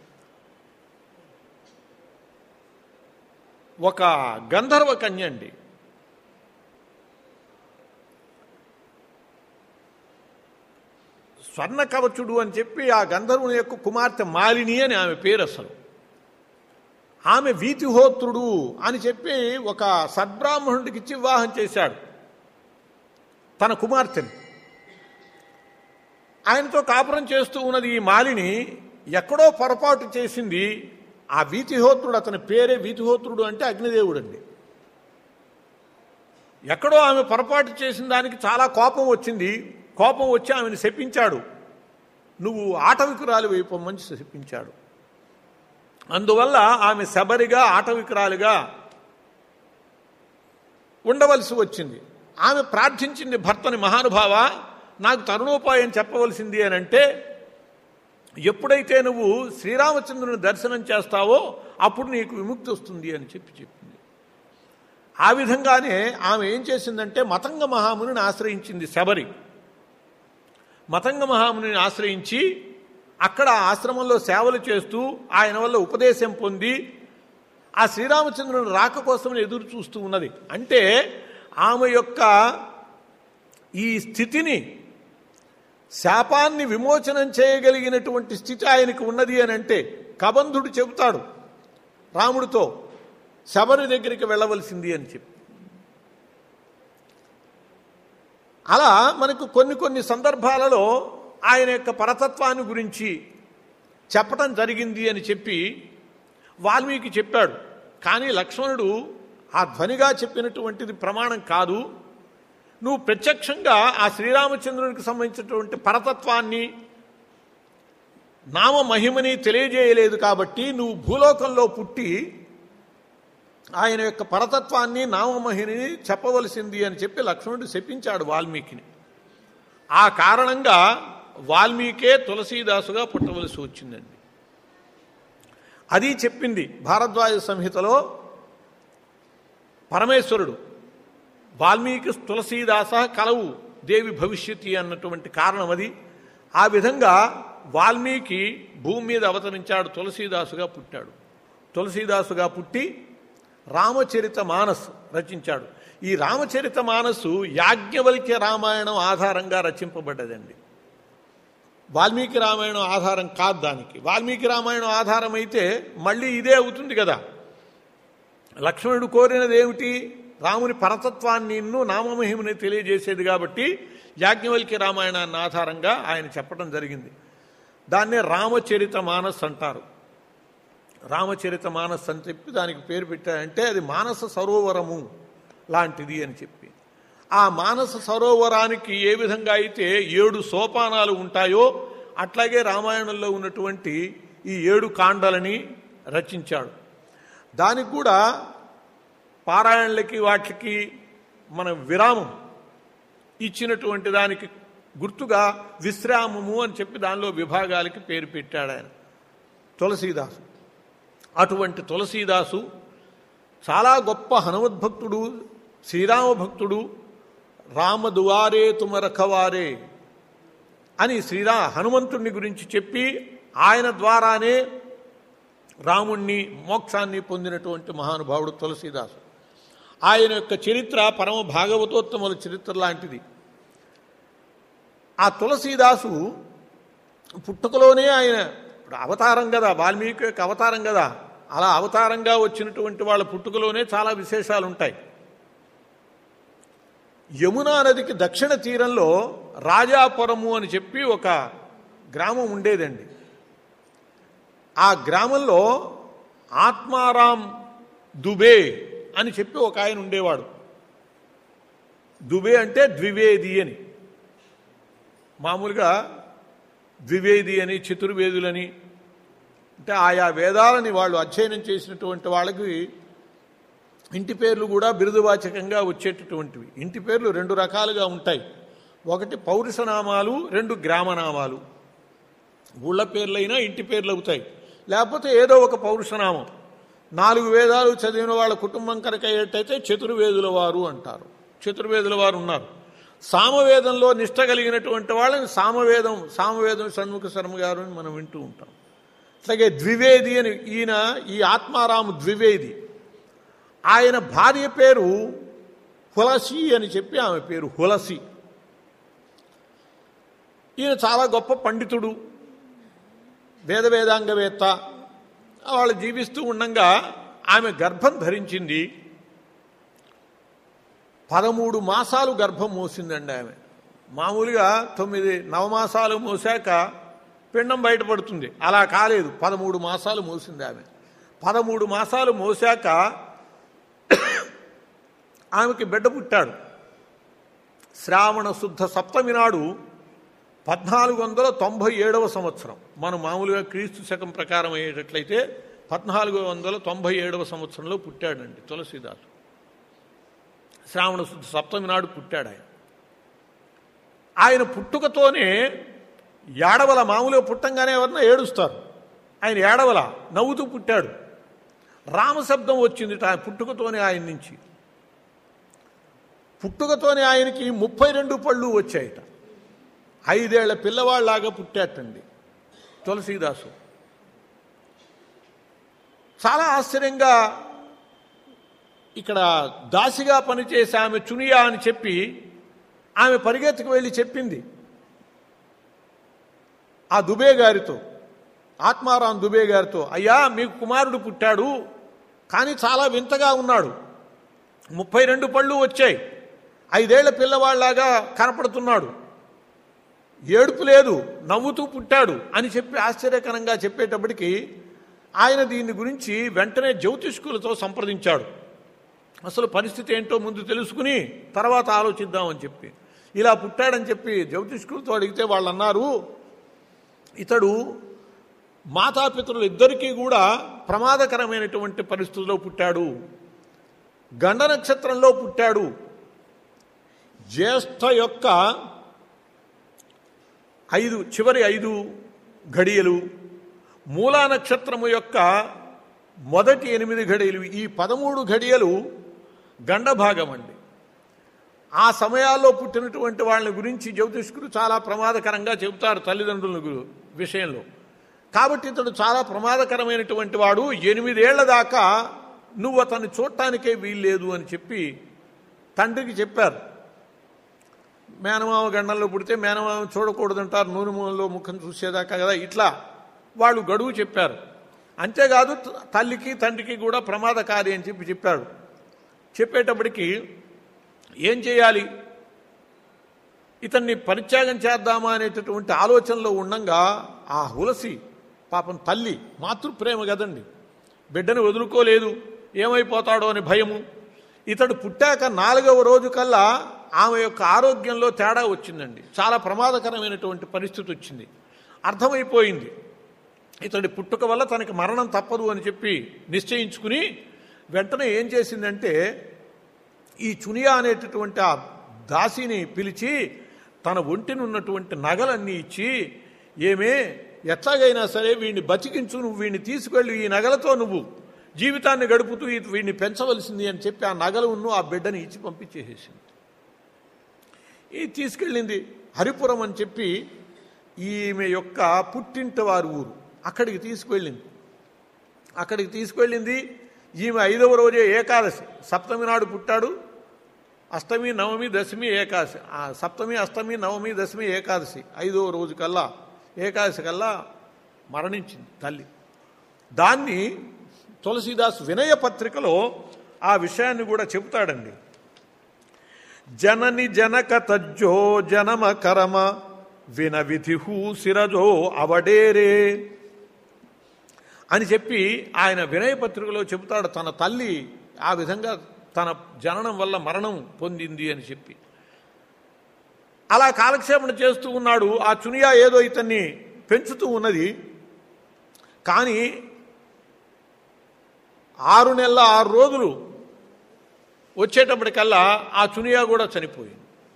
ఒక గంధర్వ కన్య అండి స్వర్ణ కవచుడు అని చెప్పి ఆ గంధర్వుని యొక్క కుమార్తె మాలిని అని ఆమె పేరు అసలు ఆమె వీతిహోత్రుడు అని చెప్పి ఒక సద్బ్రాహ్మణుడికి ఇచ్చి వివాహం చేశాడు తన కుమార్తెని ఆయనతో కాపురం చేస్తూ ఉన్నది ఈ మాలిని ఎక్కడో పొరపాటు చేసింది ఆ వీతిహోత్రుడు అతని పేరే వీతిహోత్రుడు అంటే అగ్నిదేవుడు అండి ఎక్కడో ఆమె పొరపాటు చేసిన దానికి చాలా కోపం వచ్చింది కోపం వచ్చి ఆమెను శపించాడు నువ్వు ఆటవికురాలు వైపొమ్మని శపించాడు అందువల్ల ఆమె శబరిగా ఆటవికురాలుగా ఉండవలసి వచ్చింది ఆమె ప్రార్థించింది భర్తని మహానుభావ నాకు తరుణోపాయం చెప్పవలసింది అని అంటే ఎప్పుడైతే నువ్వు శ్రీరామచంద్రుని దర్శనం చేస్తావో అప్పుడు నీకు విముక్తి వస్తుంది అని చెప్పి చెప్పింది ఆ విధంగానే ఆమె ఏం చేసిందంటే మతంగ మహామునిని ఆశ్రయించింది శబరి మతంగ మహామునిని ఆశ్రయించి అక్కడ ఆశ్రమంలో సేవలు చేస్తూ ఆయన వల్ల ఉపదేశం పొంది ఆ శ్రీరామచంద్రుని రాక కోసం ఎదురు చూస్తూ ఉన్నది అంటే ఆమె యొక్క ఈ స్థితిని శాపాన్ని విమోచనం చేయగలిగినటువంటి స్థితి ఆయనకు ఉన్నది అని అంటే కబంధుడు చెబుతాడు రాముడితో శబరి దగ్గరికి వెళ్ళవలసింది అని చెప్పి అలా మనకు కొన్ని కొన్ని సందర్భాలలో ఆయన యొక్క పరతత్వాన్ని గురించి చెప్పటం జరిగింది అని చెప్పి వాల్మీకి చెప్పాడు కానీ లక్ష్మణుడు ఆ ధ్వనిగా చెప్పినటువంటిది ప్రమాణం కాదు నువ్వు ప్రత్యక్షంగా ఆ శ్రీరామచంద్రునికి సంబంధించినటువంటి పరతత్వాన్ని నామ మహిమని తెలియజేయలేదు కాబట్టి నువ్వు భూలోకంలో పుట్టి ఆయన యొక్క పరతత్వాన్ని నామమహిని చెప్పవలసింది అని చెప్పి లక్ష్మణుడు శపించాడు వాల్మీకిని ఆ కారణంగా వాల్మీకే తులసీదాసుగా పుట్టవలసి వచ్చిందండి అది చెప్పింది భారద్వాజ సంహితలో పరమేశ్వరుడు వాల్మీకి తులసీదాస కలవు దేవి భవిష్యతి అన్నటువంటి కారణం అది ఆ విధంగా వాల్మీకి భూమి మీద అవతరించాడు తులసీదాసుగా పుట్టాడు తులసీదాసుగా పుట్టి రామచరిత మానస్ రచించాడు ఈ రామచరిత మానస్సు యాజ్ఞవల్క్య రామాయణం ఆధారంగా రచింపబడ్డదండి వాల్మీకి రామాయణం ఆధారం కాదు దానికి వాల్మీకి రామాయణం ఆధారం అయితే మళ్ళీ ఇదే అవుతుంది కదా లక్ష్మణుడు కోరినది ఏమిటి రాముని పరతత్వాన్ని నామమహిమని తెలియజేసేది కాబట్టి యాజ్ఞవల్క్య రామాయణాన్ని ఆధారంగా ఆయన చెప్పడం జరిగింది దాన్నే రామచరిత మానస్ అంటారు రామచరిత మానస్ అని చెప్పి దానికి పేరు పెట్టారంటే అది మానస సరోవరము లాంటిది అని చెప్పి ఆ మానస సరోవరానికి ఏ విధంగా అయితే ఏడు సోపానాలు ఉంటాయో అట్లాగే రామాయణంలో ఉన్నటువంటి ఈ ఏడు కాండలని రచించాడు దానికి కూడా పారాయణలకి వాటికి మన విరామం ఇచ్చినటువంటి దానికి గుర్తుగా విశ్రామము అని చెప్పి దానిలో విభాగాలకి పేరు పెట్టాడు ఆయన తులసీదాసు అటువంటి తులసీదాసు చాలా గొప్ప హనుమద్భక్తుడు శ్రీరామ భక్తుడు రామదువారే తుమ రఖవారే అని శ్రీరా హనుమంతుడిని గురించి చెప్పి ఆయన ద్వారానే రాముణ్ణి మోక్షాన్ని పొందినటువంటి మహానుభావుడు తులసీదాసు ఆయన యొక్క చరిత్ర పరమ భాగవతోత్తముల చరిత్ర లాంటిది ఆ తులసీదాసు పుట్టుకలోనే ఆయన ఇప్పుడు అవతారం కదా వాల్మీకి యొక్క అవతారం కదా అలా అవతారంగా వచ్చినటువంటి వాళ్ళ పుట్టుకలోనే చాలా విశేషాలు ఉంటాయి యమునా నదికి దక్షిణ తీరంలో రాజాపురము అని చెప్పి ఒక గ్రామం ఉండేదండి ఆ గ్రామంలో ఆత్మారాం దుబే అని చెప్పి ఒక ఆయన ఉండేవాడు దుబే అంటే ద్వివేది అని మామూలుగా ద్వివేది అని చతుర్వేదులని అంటే ఆయా వేదాలని వాళ్ళు అధ్యయనం చేసినటువంటి వాళ్ళకి ఇంటి పేర్లు కూడా బిరుదువాచకంగా వచ్చేటటువంటివి ఇంటి పేర్లు రెండు రకాలుగా ఉంటాయి ఒకటి పౌరుషనామాలు రెండు గ్రామనామాలు ఊళ్ళ పేర్లైనా ఇంటి పేర్లు అవుతాయి లేకపోతే ఏదో ఒక పౌరుషనామం నాలుగు వేదాలు చదివిన వాళ్ళ కుటుంబం కనుక అయ్యేటైతే చతుర్వేదుల వారు అంటారు చతుర్వేదుల వారు ఉన్నారు సామవేదంలో నిష్ట కలిగినటువంటి వాళ్ళని సామవేదం సామవేదం షణ్ముఖ శర్మ గారు అని మనం వింటూ ఉంటాం అట్లాగే ద్వివేది అని ఈయన ఈ ఆత్మారాము ద్వివేది ఆయన భార్య పేరు హులసి అని చెప్పి ఆమె పేరు హులసి ఈయన చాలా గొప్ప పండితుడు వేద వేదాంగవేత్త వాళ్ళు జీవిస్తూ ఉండంగా ఆమె గర్భం ధరించింది పదమూడు మాసాలు గర్భం మోసిందండి ఆమె మామూలుగా తొమ్మిది నవమాసాలు మోసాక పిండం బయటపడుతుంది అలా కాలేదు పదమూడు మాసాలు మోసింది ఆమె పదమూడు మాసాలు మోసాక ఆమెకి బిడ్డ పుట్టాడు శ్రావణ శుద్ధ సప్తమి నాడు పద్నాలుగు వందల తొంభై ఏడవ సంవత్సరం మనం మామూలుగా క్రీస్తు శకం ప్రకారం అయ్యేటట్లయితే పద్నాలుగు వందల తొంభై ఏడవ సంవత్సరంలో పుట్టాడండి తులసీదాసు శ్రావణ శుద్ధ సప్తమి నాడు పుట్టాడు ఆయన ఆయన పుట్టుకతోనే ఏడవల మామూలుగా పుట్టంగానే ఎవరన్నా ఏడుస్తారు ఆయన ఏడవల నవ్వుతూ పుట్టాడు రామశబ్దం వచ్చింది ఆయన పుట్టుకతోనే ఆయన నుంచి పుట్టుకతోనే ఆయనకి ముప్పై రెండు పళ్ళు వచ్చాయట ఐదేళ్ల పిల్లవాళ్ళలాగా పుట్టాటండి తులసీదాసు చాలా ఆశ్చర్యంగా ఇక్కడ దాసిగా పనిచేసే ఆమె చునియా అని చెప్పి ఆమె పరిగెత్తుకు వెళ్ళి చెప్పింది ఆ దుబే గారితో ఆత్మారాం దుబే గారితో అయ్యా మీకు కుమారుడు పుట్టాడు కానీ చాలా వింతగా ఉన్నాడు ముప్పై రెండు పళ్ళు వచ్చాయి ఐదేళ్ల పిల్లవాళ్లాగా కనపడుతున్నాడు ఏడుపు లేదు నవ్వుతూ పుట్టాడు అని చెప్పి ఆశ్చర్యకరంగా చెప్పేటప్పటికి ఆయన దీని గురించి వెంటనే జ్యోతిష్కులతో సంప్రదించాడు అసలు పరిస్థితి ఏంటో ముందు తెలుసుకుని తర్వాత ఆలోచిద్దామని చెప్పి ఇలా పుట్టాడని చెప్పి జ్యోతిష్కులతో అడిగితే వాళ్ళు అన్నారు ఇతడు మాతాపితరులు ఇద్దరికీ కూడా ప్రమాదకరమైనటువంటి పరిస్థితుల్లో పుట్టాడు గండ నక్షత్రంలో పుట్టాడు జ్యేష్ఠ యొక్క ఐదు చివరి ఐదు ఘడియలు మూలా నక్షత్రము యొక్క మొదటి ఎనిమిది ఘడియలు ఈ పదమూడు ఘడియలు గండభాగం అండి ఆ సమయాల్లో పుట్టినటువంటి వాళ్ళ గురించి జ్యోతిష్కులు చాలా ప్రమాదకరంగా చెబుతారు తల్లిదండ్రుల గు- విషయంలో కాబట్టి ఇతడు చాలా ప్రమాదకరమైనటువంటి వాడు ఎనిమిదేళ్ల దాకా నువ్వు అతన్ని చూడటానికే వీల్లేదు అని చెప్పి తండ్రికి చెప్పారు మేనమామ గండంలో పుడితే మేనమామ చూడకూడదంటారు నూనె మూలలో ముఖం చూసేదాకా కదా ఇట్లా వాళ్ళు గడువు చెప్పారు అంతేకాదు త- తల్లికి తండ్రికి కూడా ప్రమాదకారి అని చెప్పి చెప్పాడు చెప్పేటప్పటికి ఏం చేయాలి ఇతన్ని పరిత్యాగం చేద్దామా అనేటటువంటి ఆలోచనలో ఉండంగా ఆ హులసి పాపం తల్లి మాతృప్రేమ కదండి బిడ్డను వదులుకోలేదు ఏమైపోతాడో అని భయము ఇతడు పుట్టాక నాలుగవ రోజు కల్లా ఆమె యొక్క ఆరోగ్యంలో తేడా వచ్చిందండి చాలా ప్రమాదకరమైనటువంటి పరిస్థితి వచ్చింది అర్థమైపోయింది ఇతడి పుట్టుక వల్ల తనకి మరణం తప్పదు అని చెప్పి నిశ్చయించుకుని వెంటనే ఏం చేసిందంటే ఈ చునియా అనేటటువంటి ఆ దాసిని పిలిచి తన ఒంటిని ఉన్నటువంటి నగలన్నీ ఇచ్చి ఏమే ఎట్లాగైనా సరే వీడిని బతికించు నువ్వు వీడిని తీసుకెళ్ళి ఈ నగలతో నువ్వు జీవితాన్ని గడుపుతూ ఈ- వీడిని పెంచవలసింది అని చెప్పి ఆ నగలును ఆ బిడ్డని ఇచ్చి పంపించేసేసింది ఈ తీసుకెళ్ళింది హరిపురం అని చెప్పి ఈమె యొక్క పుట్టింటి వారి ఊరు అక్కడికి తీసుకువెళ్ళింది అక్కడికి తీసుకువెళ్ళింది ఈమె ఐదవ రోజే ఏకాదశి సప్తమి నాడు పుట్టాడు అష్టమి నవమి దశమి ఏకాదశి ఆ సప్తమి అష్టమి నవమి దశమి ఏకాదశి ఐదవ రోజు కల్లా ఏకాదశి కల్లా మరణించింది తల్లి దాన్ని తులసీదాస్ వినయ పత్రికలో ఆ విషయాన్ని కూడా చెబుతాడండి జనని జనక తజ్జో జనమ కరమ విన విధిహు సిరజో అవడేరే అని చెప్పి ఆయన వినయ పత్రికలో చెబుతాడు తన తల్లి ఆ విధంగా తన జననం వల్ల మరణం పొందింది అని చెప్పి అలా కాలక్షేపణ చేస్తూ ఉన్నాడు ఆ చునియా ఏదో ఇతన్ని పెంచుతూ ఉన్నది కానీ ఆరు నెలల ఆరు రోజులు వచ్చేటప్పటికల్లా ఆ చునియా కూడా చనిపోయింది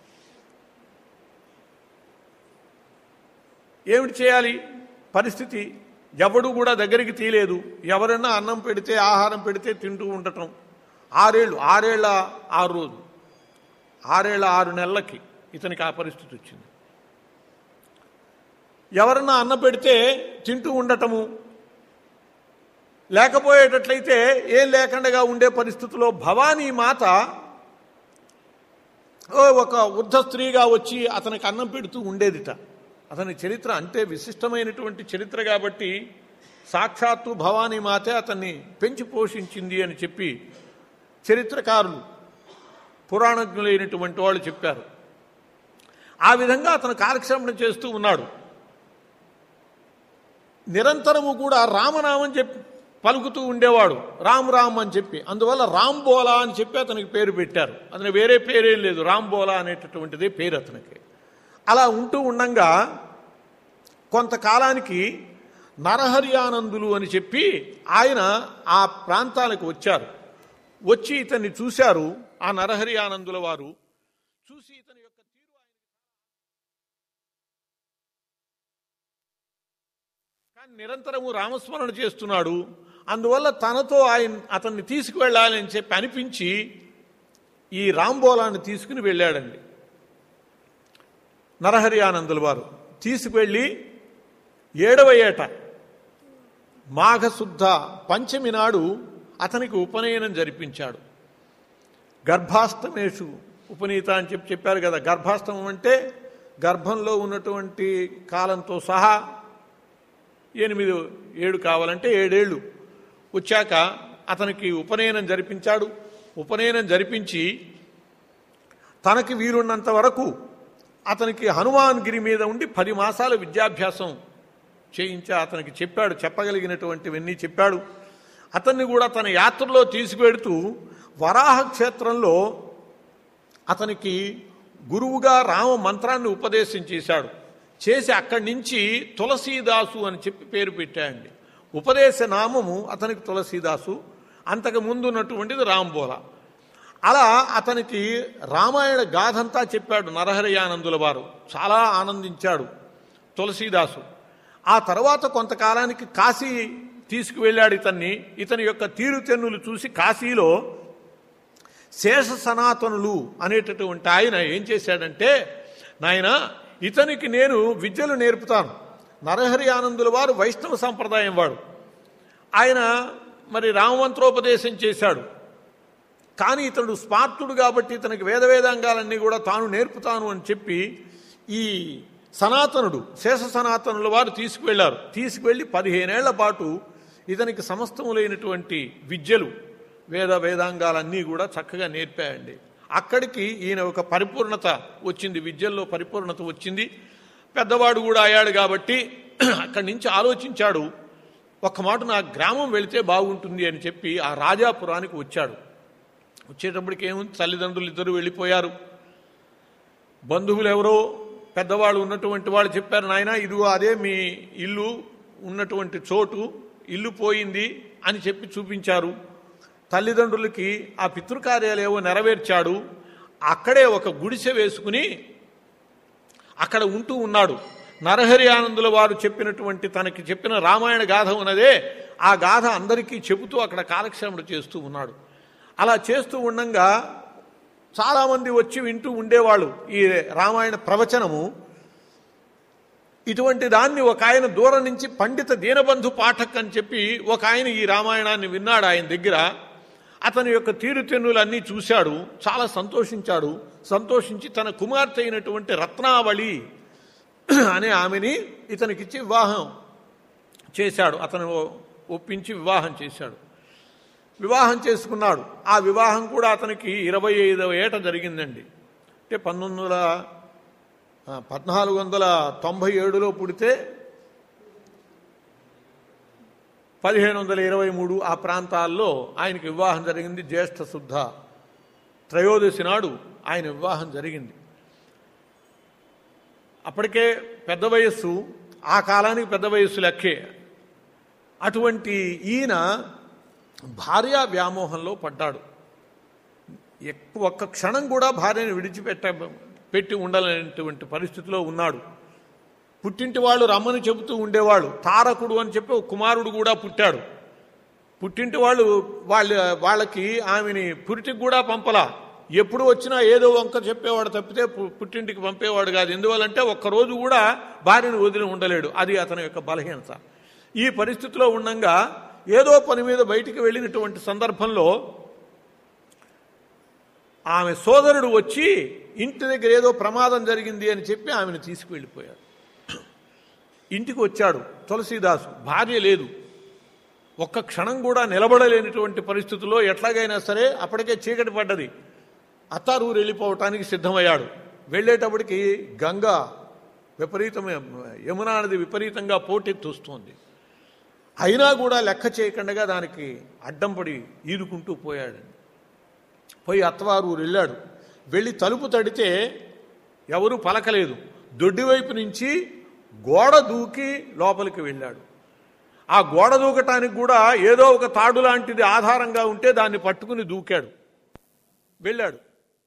ఏమిటి చేయాలి పరిస్థితి ఎవడు కూడా దగ్గరికి తీయలేదు ఎవరన్నా అన్నం పెడితే ఆహారం పెడితే తింటూ ఉండటం ఆరేళ్ళు ఆరేళ్ల ఆరు రోజు ఆరేళ్ల ఆరు నెలలకి ఇతనికి ఆ పరిస్థితి వచ్చింది ఎవరన్నా అన్నం పెడితే తింటూ ఉండటము లేకపోయేటట్లయితే ఏం లేకుండా ఉండే పరిస్థితిలో భవానీ మాత ఓ ఒక వృద్ధ స్త్రీగా వచ్చి అతనికి అన్నం పెడుతూ ఉండేదిట అతని చరిత్ర అంటే విశిష్టమైనటువంటి చరిత్ర కాబట్టి సాక్షాత్తు భవానీ మాతే అతన్ని పెంచి పోషించింది అని చెప్పి చరిత్రకారులు పురాణజ్ఞులైనటువంటి వాళ్ళు చెప్పారు ఆ విధంగా అతను కాలక్షేపణ చేస్తూ ఉన్నాడు నిరంతరము కూడా రామనామం చెప్పి పలుకుతూ ఉండేవాడు రామ్ రామ్ అని చెప్పి అందువల్ల రామ్ బోలా అని చెప్పి అతనికి పేరు పెట్టారు అతని వేరే పేరేం లేదు రామ్ బోలా అనేటటువంటిదే పేరు అతనికి అలా ఉంటూ ఉండంగా కొంతకాలానికి నరహర్యానందులు అని చెప్పి ఆయన ఆ ప్రాంతాలకు వచ్చారు వచ్చి ఇతన్ని చూశారు ఆ నరహరి ఆనందుల వారు చూసి ఇతని యొక్క తీరు ఆయన కానీ నిరంతరము రామస్మరణ చేస్తున్నాడు అందువల్ల తనతో ఆయన అతన్ని తీసుకువెళ్ళాలి అని చెప్పి అనిపించి ఈ రాంబోలాన్ని తీసుకుని వెళ్ళాడండి నరహరి ఆనందుల వారు తీసుకువెళ్ళి ఏడవ ఏట మాఘశుద్ధ పంచమి నాడు అతనికి ఉపనయనం జరిపించాడు గర్భాష్టమేషు ఉపనీత అని చెప్పి చెప్పారు కదా గర్భాష్టమం అంటే గర్భంలో ఉన్నటువంటి కాలంతో సహా ఎనిమిది ఏడు కావాలంటే ఏడేళ్ళు వచ్చాక అతనికి ఉపనయనం జరిపించాడు ఉపనయనం జరిపించి తనకి వీలున్నంత వరకు అతనికి హనుమాన్ గిరి మీద ఉండి పది మాసాల విద్యాభ్యాసం చేయించి అతనికి చెప్పాడు చెప్పగలిగినటువంటివన్నీ చెప్పాడు అతన్ని కూడా తన యాత్రలో తీసుకువెడుతూ వరాహ క్షేత్రంలో అతనికి గురువుగా రామ మంత్రాన్ని ఉపదేశం చేశాడు చేసి అక్కడి నుంచి తులసీదాసు అని చెప్పి పేరు పెట్టాయండి ఉపదేశ నామము అతనికి తులసీదాసు అంతకు ముందు ఉన్నటువంటిది రాంబోల అలా అతనికి రామాయణ గాథంతా చెప్పాడు నరహరయానందుల వారు చాలా ఆనందించాడు తులసీదాసు ఆ తర్వాత కొంతకాలానికి కాశీ తీసుకువెళ్ళాడు ఇతన్ని ఇతని యొక్క తీరుతెన్నులు చూసి కాశీలో శేష సనాతనులు అనేటటువంటి ఆయన ఏం చేశాడంటే నాయన ఇతనికి నేను విద్యలు నేర్పుతాను నరహరి ఆనందుల వారు వైష్ణవ సంప్రదాయం వాడు ఆయన మరి రామమంత్రోపదేశం చేశాడు కానీ ఇతడు స్మార్తుడు కాబట్టి ఇతనికి వేద వేదాంగాలన్నీ కూడా తాను నేర్పుతాను అని చెప్పి ఈ సనాతనుడు శేష సనాతనుల వారు తీసుకువెళ్లారు తీసుకువెళ్ళి పదిహేనేళ్ల పాటు ఇతనికి సమస్తములైనటువంటి విద్యలు వేద వేదాంగాలన్నీ కూడా చక్కగా నేర్పాయండి అక్కడికి ఈయన ఒక పరిపూర్ణత వచ్చింది విద్యల్లో పరిపూర్ణత వచ్చింది పెద్దవాడు కూడా అయ్యాడు కాబట్టి అక్కడి నుంచి ఆలోచించాడు ఒక్క మాట నా గ్రామం వెళితే బాగుంటుంది అని చెప్పి ఆ రాజాపురానికి వచ్చాడు వచ్చేటప్పటికి ఏముంది తల్లిదండ్రులు ఇద్దరు వెళ్ళిపోయారు బంధువులు ఎవరో పెద్దవాళ్ళు ఉన్నటువంటి వాళ్ళు చెప్పారు నాయన ఇదిగో అదే మీ ఇల్లు ఉన్నటువంటి చోటు ఇల్లు పోయింది అని చెప్పి చూపించారు తల్లిదండ్రులకి ఆ పితృకార్యాలు ఏవో నెరవేర్చాడు అక్కడే ఒక గుడిసె వేసుకుని అక్కడ ఉంటూ ఉన్నాడు నరహరి ఆనందుల వారు చెప్పినటువంటి తనకి చెప్పిన రామాయణ గాథ ఉన్నదే ఆ గాథ అందరికీ చెబుతూ అక్కడ కాలక్షేమం చేస్తూ ఉన్నాడు అలా చేస్తూ ఉండంగా చాలామంది వచ్చి వింటూ ఉండేవాళ్ళు ఈ రామాయణ ప్రవచనము ఇటువంటి దాన్ని ఒక ఆయన దూరం నుంచి పండిత దీనబంధు పాఠక్ అని చెప్పి ఒక ఆయన ఈ రామాయణాన్ని విన్నాడు ఆయన దగ్గర అతని యొక్క తీరుతెన్నులన్నీ చూశాడు చాలా సంతోషించాడు సంతోషించి తన కుమార్తె అయినటువంటి రత్నావళి అనే ఆమెని ఇతనికిచ్చి వివాహం చేశాడు అతను ఒప్పించి వివాహం చేశాడు వివాహం చేసుకున్నాడు ఆ వివాహం కూడా అతనికి ఇరవై ఐదవ ఏట జరిగిందండి అంటే పంతొమ్మిది వందల ఆ, పద్నాలుగు వందల తొంభై ఏడులో పుడితే పదిహేను వందల ఇరవై మూడు ఆ ప్రాంతాల్లో ఆయనకి వివాహం జరిగింది జ్యేష్ఠ శుద్ధ త్రయోదశి నాడు ఆయన వివాహం జరిగింది అప్పటికే పెద్ద వయస్సు ఆ కాలానికి పెద్ద వయస్సు లెక్కే అటువంటి ఈయన భార్యా వ్యామోహంలో పడ్డాడు ఎక్కువ ఒక్క క్షణం కూడా భార్యను విడిచిపెట్ట పెట్టి ఉండలేనటువంటి పరిస్థితిలో ఉన్నాడు పుట్టింటి వాళ్ళు రమ్మని చెబుతూ ఉండేవాళ్ళు తారకుడు అని చెప్పి ఒక కుమారుడు కూడా పుట్టాడు పుట్టింటి వాళ్ళు వాళ్ళ వాళ్ళకి ఆమెని పురిటికి కూడా పంపలా ఎప్పుడు వచ్చినా ఏదో వంక చెప్పేవాడు తప్పితే పు- పుట్టింటికి పంపేవాడు కాదు ఎందువల్లంటే ఒక్కరోజు కూడా భార్యను వదిలి ఉండలేడు అది అతని యొక్క బలహీనత ఈ పరిస్థితిలో ఉండంగా ఏదో పని మీద బయటికి వెళ్ళినటువంటి సందర్భంలో ఆమె సోదరుడు వచ్చి ఇంటి దగ్గర ఏదో ప్రమాదం జరిగింది అని చెప్పి ఆమెను తీసుకువెళ్ళిపోయాడు ఇంటికి వచ్చాడు తులసీదాసు భార్య లేదు ఒక్క క్షణం కూడా నిలబడలేనటువంటి పరిస్థితుల్లో ఎట్లాగైనా సరే అప్పటికే చీకటి పడ్డది అత్తారూరు వెళ్ళిపోవటానికి సిద్ధమయ్యాడు వెళ్ళేటప్పటికి గంగ విపరీతమైన యమునా నది విపరీతంగా పోటెత్తొస్తోంది అయినా కూడా లెక్క చేయకుండా దానికి అడ్డం పడి ఈదుకుంటూ పోయాడు పోయి అత్తవారు ఊరు వెళ్ళాడు వెళ్ళి తలుపు తడితే ఎవరూ పలకలేదు దొడ్డి వైపు నుంచి గోడ దూకి లోపలికి వెళ్ళాడు ఆ గోడ దూకటానికి కూడా ఏదో ఒక తాడు లాంటిది ఆధారంగా ఉంటే దాన్ని పట్టుకుని దూకాడు వెళ్ళాడు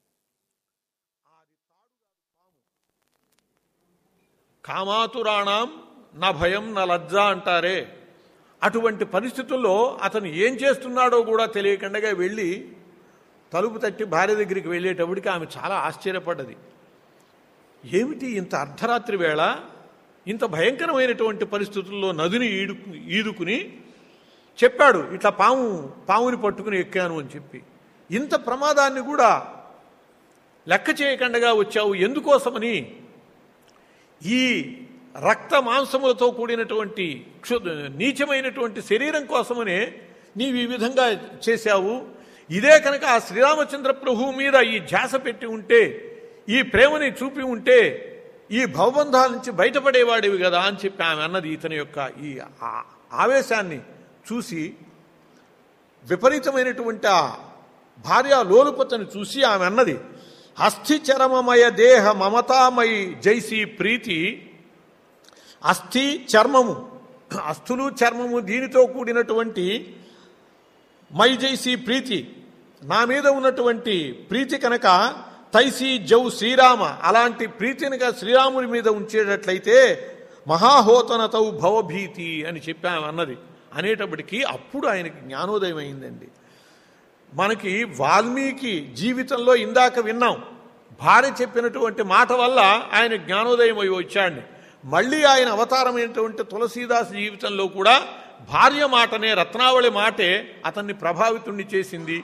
కామాతురాణం నా భయం నా లజ్జ అంటారే అటువంటి పరిస్థితుల్లో అతను ఏం చేస్తున్నాడో కూడా తెలియకుండా వెళ్ళి తలుపు తట్టి భార్య దగ్గరికి వెళ్ళేటప్పటికి ఆమె చాలా ఆశ్చర్యపడ్డది ఏమిటి ఇంత అర్ధరాత్రి వేళ ఇంత భయంకరమైనటువంటి పరిస్థితుల్లో నదిని ఈడు ఈదుకుని చెప్పాడు ఇట్లా పాము పాముని పట్టుకుని ఎక్కాను అని చెప్పి ఇంత ప్రమాదాన్ని కూడా లెక్క చేయకుండా వచ్చావు ఎందుకోసమని ఈ రక్త మాంసములతో కూడినటువంటి క్షు నీచమైనటువంటి శరీరం కోసమనే నీవు ఈ విధంగా చేశావు ఇదే కనుక ఆ శ్రీరామచంద్ర ప్రభువు మీద ఈ ధ్యాస పెట్టి ఉంటే ఈ ప్రేమని చూపి ఉంటే ఈ భవబంధాల నుంచి బయటపడేవాడివి కదా అని చెప్పి ఆమె అన్నది ఇతని యొక్క ఈ ఆ- ఆవేశాన్ని చూసి విపరీతమైనటువంటి ఆ భార్య లోలుపతని చూసి ఆమె అన్నది అస్థిచరమమయ దేహ మమతామయి జైసి ప్రీతి అస్థి చర్మము అస్థులు చర్మము దీనితో కూడినటువంటి మై జైసి ప్రీతి నా మీద ఉన్నటువంటి ప్రీతి కనుక తైసి జౌ శ్రీరామ అలాంటి ప్రీతినిక శ్రీరాముని మీద ఉంచేటట్లయితే మహాహోతనతౌ భవభీతి అని చెప్పాము అన్నది అనేటప్పటికీ అప్పుడు ఆయనకి జ్ఞానోదయం అయిందండి మనకి వాల్మీకి జీవితంలో ఇందాక విన్నాం భార్య చెప్పినటువంటి మాట వల్ల ఆయన జ్ఞానోదయం అయి వచ్చాడు మళ్ళీ ఆయన అవతారమైనటువంటి తులసీదాస్ జీవితంలో కూడా భార్య మాటనే రత్నావళి మాటే అతన్ని ప్రభావితుణ్ణి చేసింది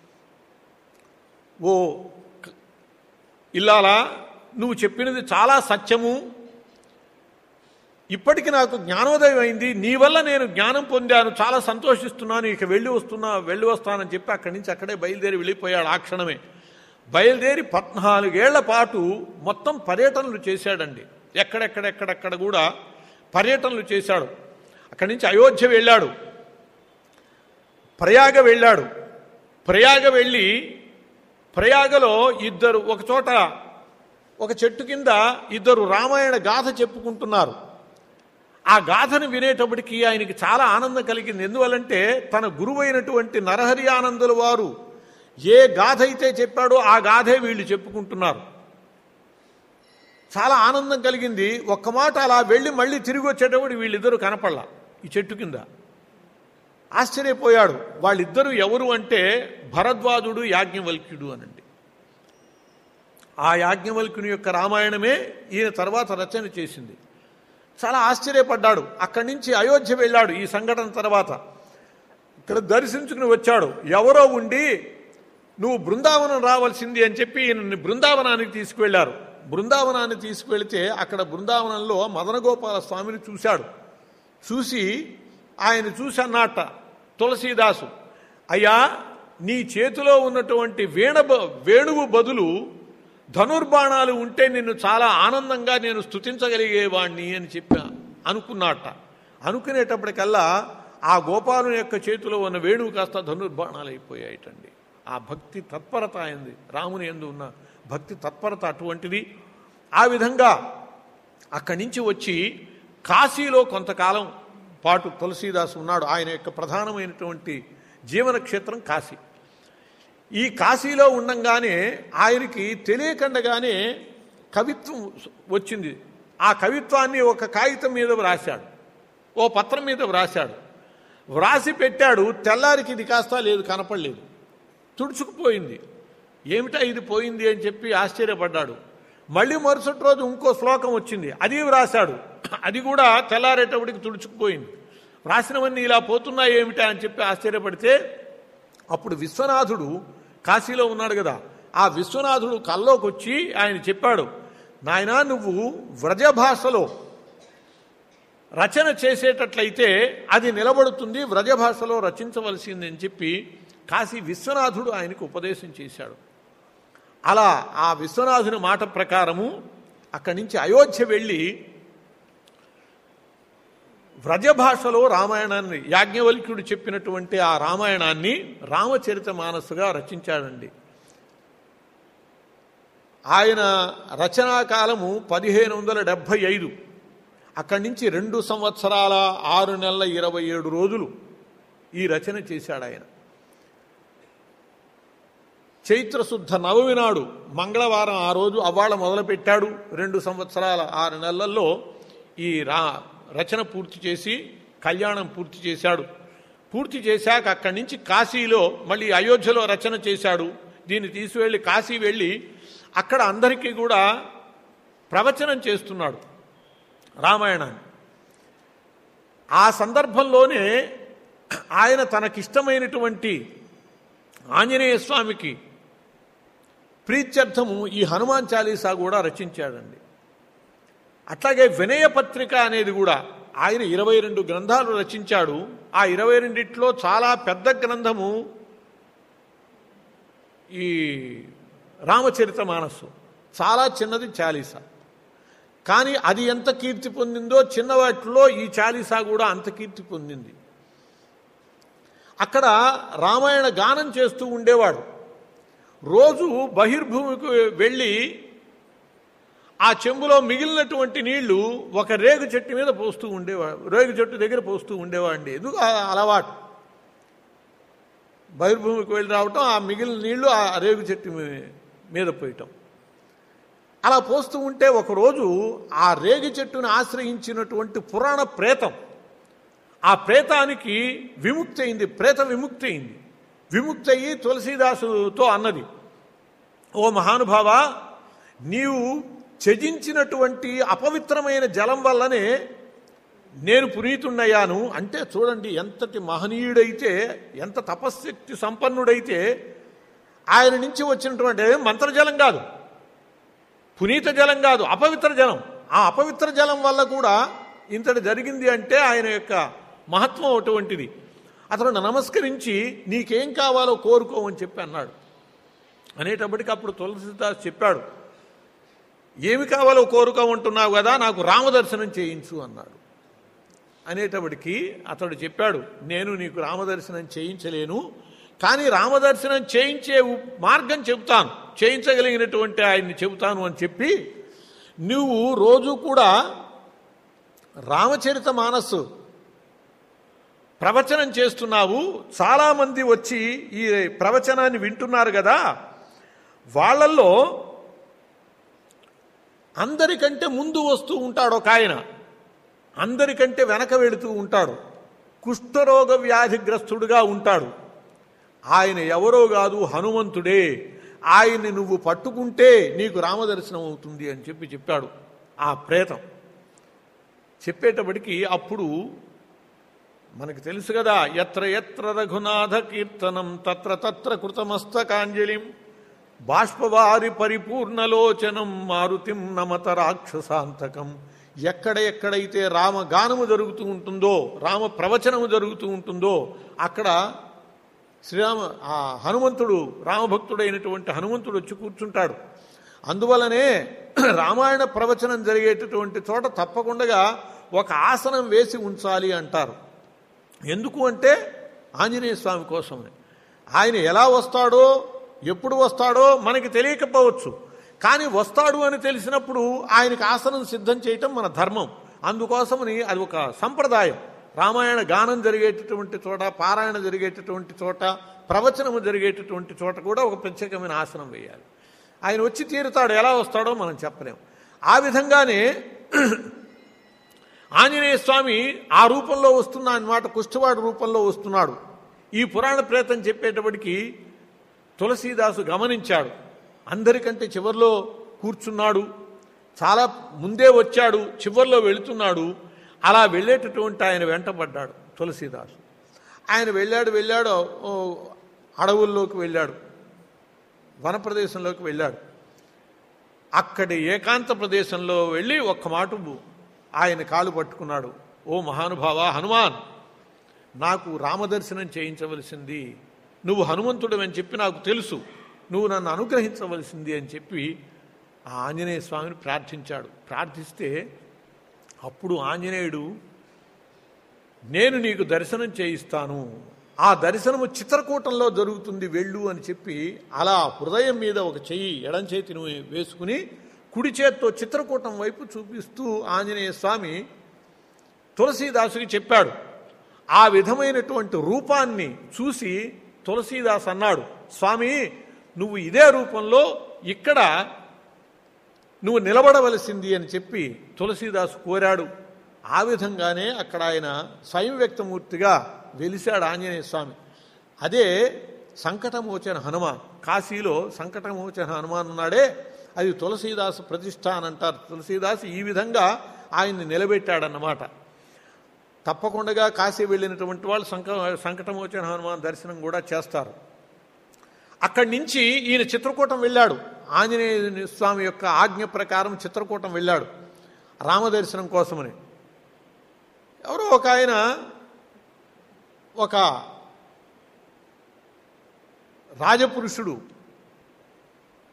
ఓ క- ఇల్లాలా నువ్వు చెప్పినది చాలా సత్యము ఇప్పటికి నాకు జ్ఞానోదయం అయింది నీ వల్ల నేను జ్ఞానం పొందాను చాలా సంతోషిస్తున్నాను ఇక వెళ్ళి వస్తున్నా వెళ్ళి వస్తానని చెప్పి అక్కడి నుంచి అక్కడే బయలుదేరి వెళ్ళిపోయాడు ఆ క్షణమే బయలుదేరి పద్నాలుగేళ్ల పాటు మొత్తం పర్యటనలు చేశాడండి ఎక్కడెక్కడెక్కడెక్కడ కూడా పర్యటనలు చేశాడు అక్కడి నుంచి అయోధ్య వెళ్ళాడు ప్రయాగ వెళ్ళాడు ప్రయాగ వెళ్ళి ప్రయాగలో ఇద్దరు ఒక చోట ఒక చెట్టు కింద ఇద్దరు రామాయణ గాథ చెప్పుకుంటున్నారు ఆ గాథను వినేటప్పటికీ ఆయనకి చాలా ఆనందం కలిగింది ఎందువల్లంటే తన గురువైనటువంటి నరహరి ఆనందుల వారు ఏ గాథ అయితే చెప్పాడో ఆ గాథే వీళ్ళు చెప్పుకుంటున్నారు చాలా ఆనందం కలిగింది ఒక్క మాట అలా వెళ్ళి మళ్ళీ తిరిగి వచ్చేటప్పుడు వీళ్ళిద్దరూ కనపడలా ఈ చెట్టు కింద ఆశ్చర్యపోయాడు వాళ్ళిద్దరూ ఎవరు అంటే భరద్వాజుడు యాజ్ఞవల్క్యుడు అనండి ఆ యాజ్ఞవల్క్యుని యొక్క రామాయణమే ఈయన తర్వాత రచన చేసింది చాలా ఆశ్చర్యపడ్డాడు అక్కడి నుంచి అయోధ్య వెళ్ళాడు ఈ సంఘటన తర్వాత ఇక్కడ దర్శించుకుని వచ్చాడు ఎవరో ఉండి నువ్వు బృందావనం రావాల్సింది అని చెప్పి ఈయనని బృందావనానికి తీసుకువెళ్ళారు బృందావనాన్ని తీసుకువెళితే అక్కడ బృందావనంలో మదనగోపాల స్వామిని చూశాడు చూసి ఆయన చూసి అన్నట్ట తులసీదాసు అయ్యా నీ చేతిలో ఉన్నటువంటి వీణ బ- వేణువు బదులు ధనుర్బాణాలు ఉంటే నిన్ను చాలా ఆనందంగా నేను స్తుతించగలిగేవాణ్ణి అని చెప్పి అనుకున్నట్ట అనుకునేటప్పటికల్లా ఆ గోపాలుని యొక్క చేతిలో ఉన్న వేణువు కాస్త ధనుర్బాణాలు అయిపోయాయిటండి ఆ భక్తి తత్పరత అయింది రాముని ఎందు ఉన్న భక్తి తత్పరత అటువంటిది ఆ విధంగా అక్కడి నుంచి వచ్చి కాశీలో కొంతకాలం పాటు తులసీదాస్ ఉన్నాడు ఆయన యొక్క ప్రధానమైనటువంటి జీవన క్షేత్రం కాశీ ఈ కాశీలో ఉండంగానే ఆయనకి తెలియకుండగానే కవిత్వం వచ్చింది ఆ కవిత్వాన్ని ఒక కాగితం మీద వ్రాశాడు ఓ పత్రం మీద వ్రాశాడు వ్రాసి పెట్టాడు తెల్లారికి ఇది కాస్త లేదు కనపడలేదు తుడుచుకుపోయింది ఏమిటా ఇది పోయింది అని చెప్పి ఆశ్చర్యపడ్డాడు మళ్ళీ మరుసటి రోజు ఇంకో శ్లోకం వచ్చింది అది వ్రాశాడు అది కూడా తెల్లారేటప్పటికి తుడుచుకుపోయింది వ్రాసినవన్నీ ఇలా పోతున్నాయి ఏమిటా అని చెప్పి ఆశ్చర్యపడితే అప్పుడు విశ్వనాథుడు కాశీలో ఉన్నాడు కదా ఆ విశ్వనాథుడు కల్లోకి వచ్చి ఆయన చెప్పాడు నాయనా నువ్వు వ్రజ భాషలో రచన చేసేటట్లయితే అది నిలబడుతుంది వ్రజ భాషలో రచించవలసింది అని చెప్పి కాశీ విశ్వనాథుడు ఆయనకు ఉపదేశం చేశాడు అలా ఆ విశ్వనాథుని మాట ప్రకారము అక్కడి నుంచి అయోధ్య వెళ్ళి వ్రజ భాషలో రామాయణాన్ని యాజ్ఞవల్క్యుడు చెప్పినటువంటి ఆ రామాయణాన్ని రామచరిత మానసుగా రచించాడండి ఆయన రచనా కాలము పదిహేను వందల డెబ్భై ఐదు అక్కడి నుంచి రెండు సంవత్సరాల ఆరు నెలల ఇరవై ఏడు రోజులు ఈ రచన చేశాడు ఆయన చైత్రశుద్ధ నవమి నాడు మంగళవారం ఆ రోజు అవాళ మొదలుపెట్టాడు రెండు సంవత్సరాల ఆరు నెలల్లో ఈ రా రచన పూర్తి చేసి కళ్యాణం పూర్తి చేశాడు పూర్తి చేశాక అక్కడి నుంచి కాశీలో మళ్ళీ అయోధ్యలో రచన చేశాడు దీన్ని తీసుకువెళ్ళి కాశీ వెళ్ళి అక్కడ అందరికీ కూడా ప్రవచనం చేస్తున్నాడు రామాయణాన్ని ఆ సందర్భంలోనే ఆయన తనకిష్టమైనటువంటి ఆంజనేయ స్వామికి ప్రీత్యర్థము ఈ హనుమాన్ చాలీసా కూడా రచించాడండి అట్లాగే వినయ పత్రిక అనేది కూడా ఆయన ఇరవై రెండు గ్రంథాలు రచించాడు ఆ ఇరవై రెండిట్లో చాలా పెద్ద గ్రంథము ఈ రామచరిత మానస్సు చాలా చిన్నది చాలీస కానీ అది ఎంత కీర్తి పొందిందో చిన్న వాటిలో ఈ చాలీసా కూడా అంత కీర్తి పొందింది అక్కడ రామాయణ గానం చేస్తూ ఉండేవాడు రోజు బహిర్భూమికి వెళ్ళి ఆ చెంబులో మిగిలినటువంటి నీళ్లు ఒక రేగు చెట్టు మీద పోస్తూ ఉండేవాడు రేగు చెట్టు దగ్గర పోస్తూ ఉండేవాడిని ఎందుకు ఆ అలవాటు బహిర్భూమికి వెళ్ళి రావటం ఆ మిగిలిన నీళ్లు ఆ రేగు చెట్టు మీ- మీద పోయటం అలా పోస్తూ ఉంటే ఒకరోజు ఆ రేగి చెట్టుని ఆశ్రయించినటువంటి పురాణ ప్రేతం ఆ ప్రేతానికి విముక్తి అయింది ప్రేత విముక్తి అయింది విముక్తి అయ్యి తులసీదాసుతో అన్నది ఓ మహానుభావ నీవు త్యజించినటువంటి అపవిత్రమైన జలం వల్లనే నేను పునీతున్నయ్యాను అంటే చూడండి ఎంతటి మహనీయుడైతే ఎంత తపశ్శక్తి సంపన్నుడైతే ఆయన నుంచి వచ్చినటువంటి మంత్రజలం కాదు పునీత జలం కాదు అపవిత్ర జలం ఆ అపవిత్ర జలం వల్ల కూడా ఇంతటి జరిగింది అంటే ఆయన యొక్క మహత్వం అటువంటిది అతను నమస్కరించి నీకేం కావాలో కోరుకోమని చెప్పి అన్నాడు అనేటప్పటికి అప్పుడు తులసిదాస్ చెప్పాడు ఏమి కావాలో కోరుకోమంటున్నావు కదా నాకు రామదర్శనం చేయించు అన్నాడు అనేటప్పటికి అతడు చెప్పాడు నేను నీకు రామదర్శనం చేయించలేను కానీ రామదర్శనం చేయించే ఉ- మార్గం చెబుతాను చేయించగలిగినటువంటి ఆయన్ని చెబుతాను అని చెప్పి నువ్వు రోజు కూడా రామచరిత మానస్సు ప్రవచనం చేస్తున్నావు చాలామంది వచ్చి ఈ ప్రవచనాన్ని వింటున్నారు కదా వాళ్ళల్లో అందరికంటే ముందు వస్తూ ఉంటాడు ఒక ఆయన అందరికంటే వెనక వెళుతూ ఉంటాడు కుష్ఠరోగ వ్యాధిగ్రస్తుడుగా ఉంటాడు ఆయన ఎవరో కాదు హనుమంతుడే ఆయన్ని నువ్వు పట్టుకుంటే నీకు రామదర్శనం అవుతుంది అని చెప్పి చెప్పాడు ఆ ప్రేతం చెప్పేటప్పటికి అప్పుడు మనకు తెలుసు కదా ఎత్ర ఎత్ర రఘునాథ కీర్తనం తత్ర తత్ర కృతమస్తకాంజలిం బాష్పవారి పరిపూర్ణలోచనం మారుతిం నమత రాక్షసాంతకం ఎక్కడ ఎక్కడైతే రామ గానము జరుగుతూ ఉంటుందో రామ ప్రవచనము జరుగుతూ ఉంటుందో అక్కడ శ్రీరామ ఆ హనుమంతుడు రామభక్తుడైనటువంటి హనుమంతుడు వచ్చి కూర్చుంటాడు అందువలనే రామాయణ ప్రవచనం జరిగేటటువంటి చోట తప్పకుండా ఒక ఆసనం వేసి ఉంచాలి అంటారు ఎందుకు అంటే ఆంజనేయ స్వామి కోసమని ఆయన ఎలా వస్తాడో ఎప్పుడు వస్తాడో మనకి తెలియకపోవచ్చు కానీ వస్తాడు అని తెలిసినప్పుడు ఆయనకి ఆసనం సిద్ధం చేయటం మన ధర్మం అందుకోసమని అది ఒక సంప్రదాయం రామాయణ గానం జరిగేటటువంటి చోట పారాయణ జరిగేటటువంటి చోట ప్రవచనము జరిగేటటువంటి చోట కూడా ఒక ప్రత్యేకమైన ఆసనం వేయాలి ఆయన వచ్చి తీరుతాడు ఎలా వస్తాడో మనం చెప్పలేం ఆ విధంగానే ఆంజనేయ స్వామి ఆ రూపంలో వస్తున్నా అన్నమాట కుష్ఠవాడు రూపంలో వస్తున్నాడు ఈ పురాణ ప్రేతం చెప్పేటప్పటికి తులసీదాసు గమనించాడు అందరికంటే చివర్లో కూర్చున్నాడు చాలా ముందే వచ్చాడు చివర్లో వెళుతున్నాడు అలా వెళ్ళేటటువంటి ఆయన వెంటబడ్డాడు తులసీదాసు ఆయన వెళ్ళాడు వెళ్ళాడు ఓ, అడవుల్లోకి వెళ్ళాడు వన ప్రదేశంలోకి వెళ్ళాడు అక్కడి ఏకాంత ప్రదేశంలో వెళ్ళి ఒక్క మాట ఆయన కాలు పట్టుకున్నాడు ఓ మహానుభావ హనుమాన్ నాకు రామదర్శనం చేయించవలసింది నువ్వు హనుమంతుడు అని చెప్పి నాకు తెలుసు నువ్వు నన్ను అనుగ్రహించవలసింది అని చెప్పి ఆ ఆంజనేయ స్వామిని ప్రార్థించాడు ప్రార్థిస్తే అప్పుడు ఆంజనేయుడు నేను నీకు దర్శనం చేయిస్తాను ఆ దర్శనము చిత్రకూటంలో జరుగుతుంది వెళ్ళు అని చెప్పి అలా హృదయం మీద ఒక చెయ్యి ఎడం చేతిని వేసుకుని కుడి చేత్తో చిత్రకూటం వైపు చూపిస్తూ ఆంజనేయ స్వామి తులసీదాసుకి చెప్పాడు ఆ విధమైనటువంటి రూపాన్ని చూసి తులసీదాస్ అన్నాడు స్వామి నువ్వు ఇదే రూపంలో ఇక్కడ నువ్వు నిలబడవలసింది అని చెప్పి తులసీదాసు కోరాడు ఆ విధంగానే అక్కడ ఆయన స్వయం వ్యక్తమూర్తిగా వెలిశాడు ఆంజనేయ స్వామి అదే సంకటమోచన హనుమాన్ కాశీలో సంకటమోచన హనుమాన్ ఉన్నాడే అది తులసీదాసు ప్రతిష్ట అని అంటారు తులసీదాసు ఈ విధంగా ఆయన్ని నిలబెట్టాడన్నమాట తప్పకుండా కాశీ వెళ్ళినటువంటి వాళ్ళు సంక సంకటమోచన హనుమాన్ దర్శనం కూడా చేస్తారు అక్కడి నుంచి ఈయన చిత్రకూటం వెళ్ళాడు ఆంజనేయ స్వామి యొక్క ఆజ్ఞ ప్రకారం చిత్రకూటం వెళ్ళాడు రామదర్శనం కోసమని ఎవరో ఒక ఆయన ఒక రాజపురుషుడు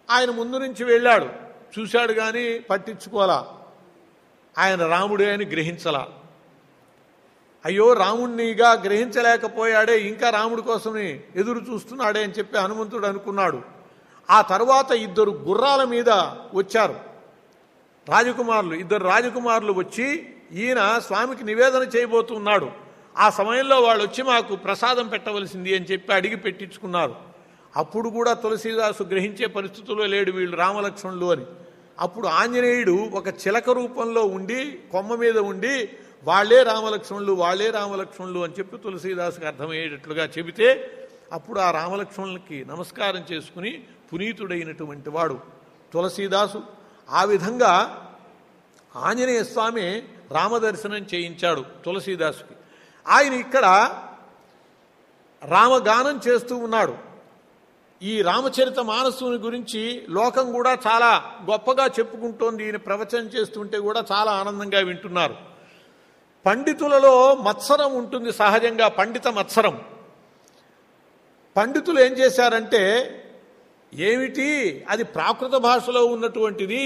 ఆయన ముందు నుంచి వెళ్ళాడు చూశాడు కానీ పట్టించుకోలా ఆయన రాముడే అని గ్రహించలా అయ్యో రాముణ్ణిగా గ్రహించలేకపోయాడే ఇంకా రాముడి కోసమే ఎదురు చూస్తున్నాడే అని చెప్పి హనుమంతుడు అనుకున్నాడు ఆ తర్వాత ఇద్దరు గుర్రాల మీద వచ్చారు రాజకుమారులు ఇద్దరు రాజకుమారులు వచ్చి ఈయన స్వామికి నివేదన చేయబోతున్నాడు ఆ సమయంలో వాళ్ళు వచ్చి మాకు ప్రసాదం పెట్టవలసింది అని చెప్పి అడిగి పెట్టించుకున్నారు అప్పుడు కూడా తులసీదాసు గ్రహించే పరిస్థితుల్లో లేడు వీళ్ళు రామలక్ష్మణులు అని అప్పుడు ఆంజనేయుడు ఒక చిలక రూపంలో ఉండి కొమ్మ మీద ఉండి వాళ్లే రామలక్ష్మణులు వాళ్లే రామలక్ష్మణులు అని చెప్పి తులసీదాసుకి అర్థమయ్యేటట్లుగా చెబితే అప్పుడు ఆ రామలక్ష్మణులకి నమస్కారం చేసుకుని పునీతుడైనటువంటి వాడు తులసీదాసు ఆ విధంగా ఆంజనేయ స్వామి రామదర్శనం చేయించాడు తులసీదాసుకి ఆయన ఇక్కడ రామగానం చేస్తూ ఉన్నాడు ఈ రామచరిత మానసుని గురించి లోకం కూడా చాలా గొప్పగా చెప్పుకుంటోంది ఈయన ప్రవచనం చేస్తుంటే కూడా చాలా ఆనందంగా వింటున్నారు పండితులలో మత్సరం ఉంటుంది సహజంగా పండిత మత్సరం పండితులు ఏం చేశారంటే ఏమిటి అది ప్రాకృత భాషలో ఉన్నటువంటిది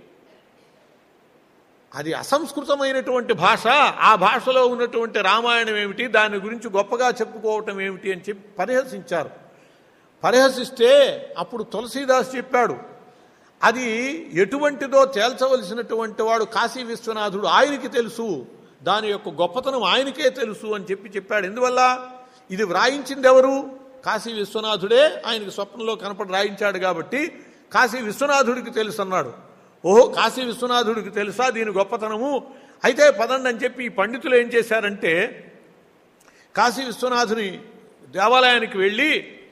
అది అసంస్కృతమైనటువంటి భాష ఆ భాషలో ఉన్నటువంటి రామాయణం ఏమిటి దాని గురించి గొప్పగా చెప్పుకోవటం ఏమిటి అని చెప్పి పరిహసించారు పరిహసిస్తే అప్పుడు తులసీదాస్ చెప్పాడు అది ఎటువంటిదో తేల్చవలసినటువంటి వాడు కాశీ విశ్వనాథుడు ఆయనకి తెలుసు దాని యొక్క గొప్పతనం ఆయనకే తెలుసు అని చెప్పి చెప్పాడు ఎందువల్ల ఇది వ్రాయించింది ఎవరు కాశీ విశ్వనాథుడే ఆయనకి స్వప్నంలో కనపడి రాయించాడు కాబట్టి కాశీ విశ్వనాథుడికి తెలుసు అన్నాడు ఓహో కాశీ విశ్వనాథుడికి తెలుసా దీని గొప్పతనము అయితే పదండి అని చెప్పి ఈ పండితులు ఏం చేశారంటే కాశీ విశ్వనాథుని దేవాలయానికి వెళ్ళి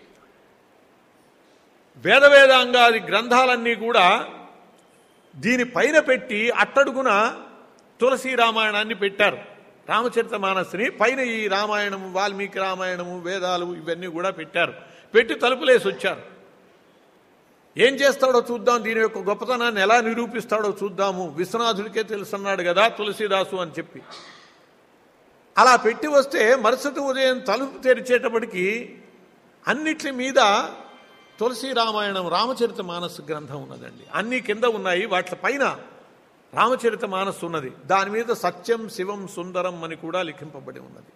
వేదవేదాంగాది గ్రంథాలన్నీ కూడా దీని పైన పెట్టి అట్టడుగున తులసి రామాయణాన్ని పెట్టారు రామచరిత మానస్ని పైన ఈ రామాయణము వాల్మీకి రామాయణము వేదాలు ఇవన్నీ కూడా పెట్టారు పెట్టి తలుపులేసి వచ్చారు ఏం చేస్తాడో చూద్దాం దీని యొక్క గొప్పతనాన్ని ఎలా నిరూపిస్తాడో చూద్దాము విశ్వనాథుడికే తెలుసన్నాడు కదా తులసీదాసు అని చెప్పి అలా పెట్టి వస్తే మరుసటి ఉదయం తలుపు తెరిచేటప్పటికి అన్నిటి మీద తులసి రామాయణం రామచరిత మానస్ గ్రంథం ఉన్నదండి అన్ని కింద ఉన్నాయి వాటి పైన రామచరిత మానస్ ఉన్నది దాని మీద సత్యం శివం సుందరం అని కూడా లిఖింపబడి ఉన్నది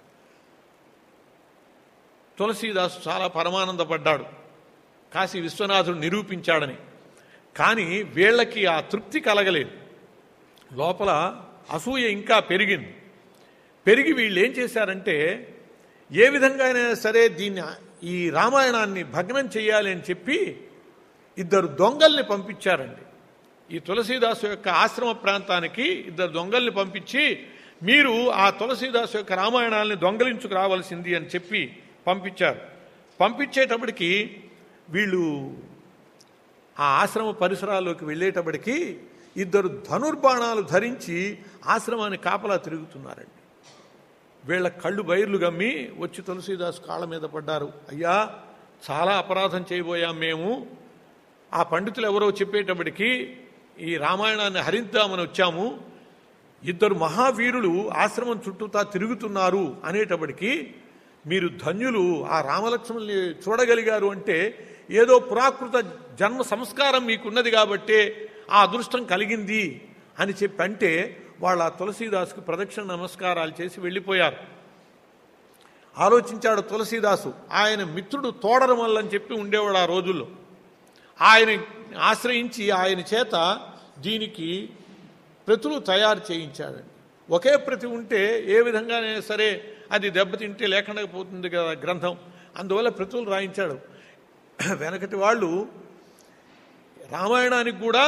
తులసీదాసు చాలా పరమానందపడ్డాడు కాశీ విశ్వనాథుడు నిరూపించాడని కానీ వీళ్ళకి ఆ తృప్తి కలగలేదు లోపల అసూయ ఇంకా పెరిగింది పెరిగి వీళ్ళు ఏం చేశారంటే ఏ విధంగా అయినా సరే దీన్ని ఈ రామాయణాన్ని భగ్నం చేయాలి అని చెప్పి ఇద్దరు దొంగల్ని పంపించారండి ఈ తులసీదాసు యొక్క ఆశ్రమ ప్రాంతానికి ఇద్దరు దొంగల్ని పంపించి మీరు ఆ తులసీదాసు యొక్క రామాయణాన్ని దొంగలించుకు రావాల్సింది అని చెప్పి పంపించారు పంపించేటప్పటికి వీళ్ళు ఆ ఆశ్రమ పరిసరాల్లోకి వెళ్ళేటప్పటికి ఇద్దరు ధనుర్బాణాలు ధరించి ఆశ్రమాన్ని కాపలా తిరుగుతున్నారండి వీళ్ళ కళ్ళు బైర్లు గమ్మి వచ్చి తులసీదాస్ కాళ్ళ మీద పడ్డారు అయ్యా చాలా అపరాధం చేయబోయాం మేము ఆ పండితులు ఎవరో చెప్పేటప్పటికి ఈ రామాయణాన్ని హరిద్దామని వచ్చాము ఇద్దరు మహావీరులు ఆశ్రమం చుట్టూతా తిరుగుతున్నారు అనేటప్పటికి మీరు ధన్యులు ఆ రామలక్ష్మణుల్ని చూడగలిగారు అంటే ఏదో పురాకృత జన్మ సంస్కారం మీకున్నది కాబట్టే ఆ అదృష్టం కలిగింది అని చెప్పి అంటే వాళ్ళ తులసీదాసుకు ప్రదక్షిణ నమస్కారాలు చేసి వెళ్ళిపోయారు ఆలోచించాడు తులసీదాసు ఆయన మిత్రుడు తోడరం వల్ల అని చెప్పి ఉండేవాడు ఆ రోజుల్లో ఆయన ఆశ్రయించి ఆయన చేత దీనికి ప్రతులు తయారు చేయించాడండి ఒకే ప్రతి ఉంటే ఏ విధంగానే సరే అది దెబ్బతింటే లేకుండా పోతుంది కదా గ్రంథం అందువల్ల ప్రతులు రాయించాడు వెనకటి వాళ్ళు రామాయణానికి కూడా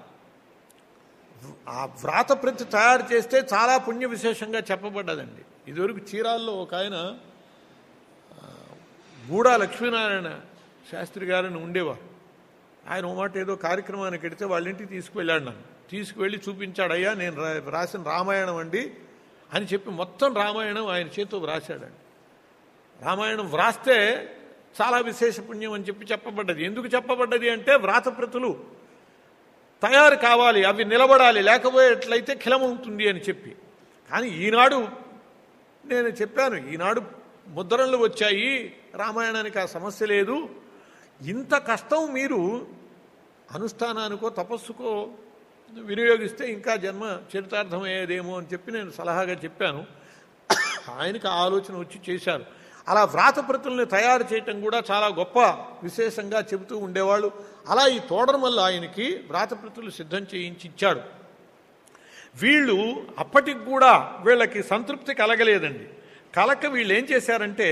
ఆ వ్రాత ప్రతి తయారు చేస్తే చాలా పుణ్య విశేషంగా చెప్పబడ్డదండి ఇదివరకు చీరాల్లో ఒక ఆయన ఆ, గూడా లక్ష్మీనారాయణ శాస్త్రి గారిని ఉండేవారు ఆయన ఓ మాట ఏదో కార్యక్రమానికి వెడితే వాళ్ళ ఇంటికి తీసుకువెళ్ళాడు నన్ను తీసుకువెళ్ళి చూపించాడు అయ్యా నేను రా- రాసిన రామాయణం అండి అని చెప్పి మొత్తం రామాయణం ఆయన చేతితో వ్రాసాడండి రామాయణం వ్రాస్తే చాలా విశేష పుణ్యం అని చెప్పి చెప్పబడ్డది ఎందుకు చెప్పబడ్డది అంటే వ్రాతప్రతులు తయారు కావాలి అవి నిలబడాలి లేకపోయేట్లయితే ఖిలమవుతుంది అని చెప్పి కానీ ఈనాడు నేను చెప్పాను ఈనాడు ముద్రణలు వచ్చాయి రామాయణానికి ఆ సమస్య లేదు ఇంత కష్టం మీరు అనుష్ఠానానికో తపస్సుకో వినియోగిస్తే ఇంకా జన్మ చరితార్థమయ్యేదేమో అని చెప్పి నేను సలహాగా చెప్పాను ఆయనకి ఆ ఆలోచన వచ్చి చేశారు అలా వ్రాతప్రతుల్ని తయారు చేయటం కూడా చాలా గొప్ప విశేషంగా చెబుతూ ఉండేవాళ్ళు అలా ఈ తోడరమల్ల ఆయనకి వ్రాతప్రతులు సిద్ధం చేయించి ఇచ్చాడు వీళ్ళు అప్పటికి కూడా వీళ్ళకి సంతృప్తి కలగలేదండి కలక వీళ్ళు ఏం చేశారంటే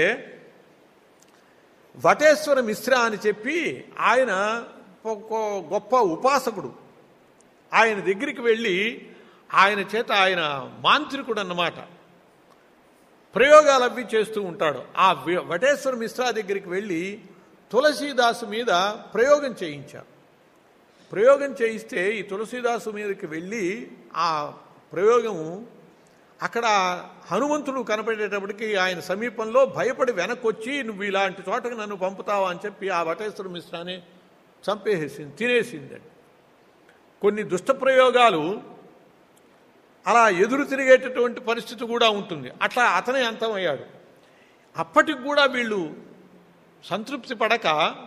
వటేశ్వర మిశ్ర అని చెప్పి ఆయన ఒక గొప్ప ఉపాసకుడు ఆయన దగ్గరికి వెళ్ళి ఆయన చేత ఆయన మాంత్రికుడు అన్నమాట ప్రయోగాలు అవి చేస్తూ ఉంటాడు ఆ వి- వటేశ్వర మిశ్రా దగ్గరికి వెళ్ళి తులసీదాసు మీద ప్రయోగం చేయించారు ప్రయోగం చేయిస్తే ఈ తులసీదాసు మీదకి వెళ్ళి ఆ ప్రయోగము అక్కడ హనుమంతుడు కనపడేటప్పటికి ఆయన సమీపంలో భయపడి వెనక్కొచ్చి నువ్వు ఇలాంటి చోటకి నన్ను పంపుతావా అని చెప్పి ఆ వటేశ్వర మిశ్రాన్ని చంపేసేసింది తినేసిందండి కొన్ని దుష్ట ప్రయోగాలు అలా ఎదురు తిరిగేటటువంటి పరిస్థితి కూడా ఉంటుంది అట్లా అతనే అంతమయ్యాడు అప్పటికి కూడా వీళ్ళు సంతృప్తి పడక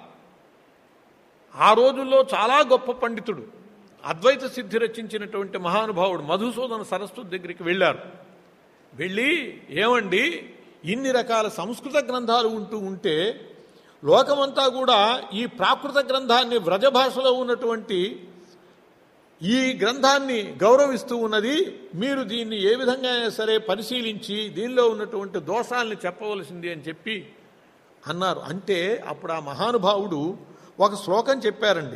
ఆ రోజుల్లో చాలా గొప్ప పండితుడు అద్వైత సిద్ధి రచించినటువంటి మహానుభావుడు మధుసూదన సరస్వతి దగ్గరికి వెళ్ళారు వెళ్ళి ఏమండి ఇన్ని రకాల సంస్కృత గ్రంథాలు ఉంటూ ఉంటే లోకమంతా కూడా ఈ ప్రాకృత గ్రంథాన్ని వ్రజ భాషలో ఉన్నటువంటి ఈ గ్రంథాన్ని గౌరవిస్తూ ఉన్నది మీరు దీన్ని ఏ విధంగా అయినా సరే పరిశీలించి దీనిలో ఉన్నటువంటి దోషాల్ని చెప్పవలసింది అని చెప్పి అన్నారు అంటే అప్పుడు ఆ మహానుభావుడు ఒక శ్లోకం చెప్పారండి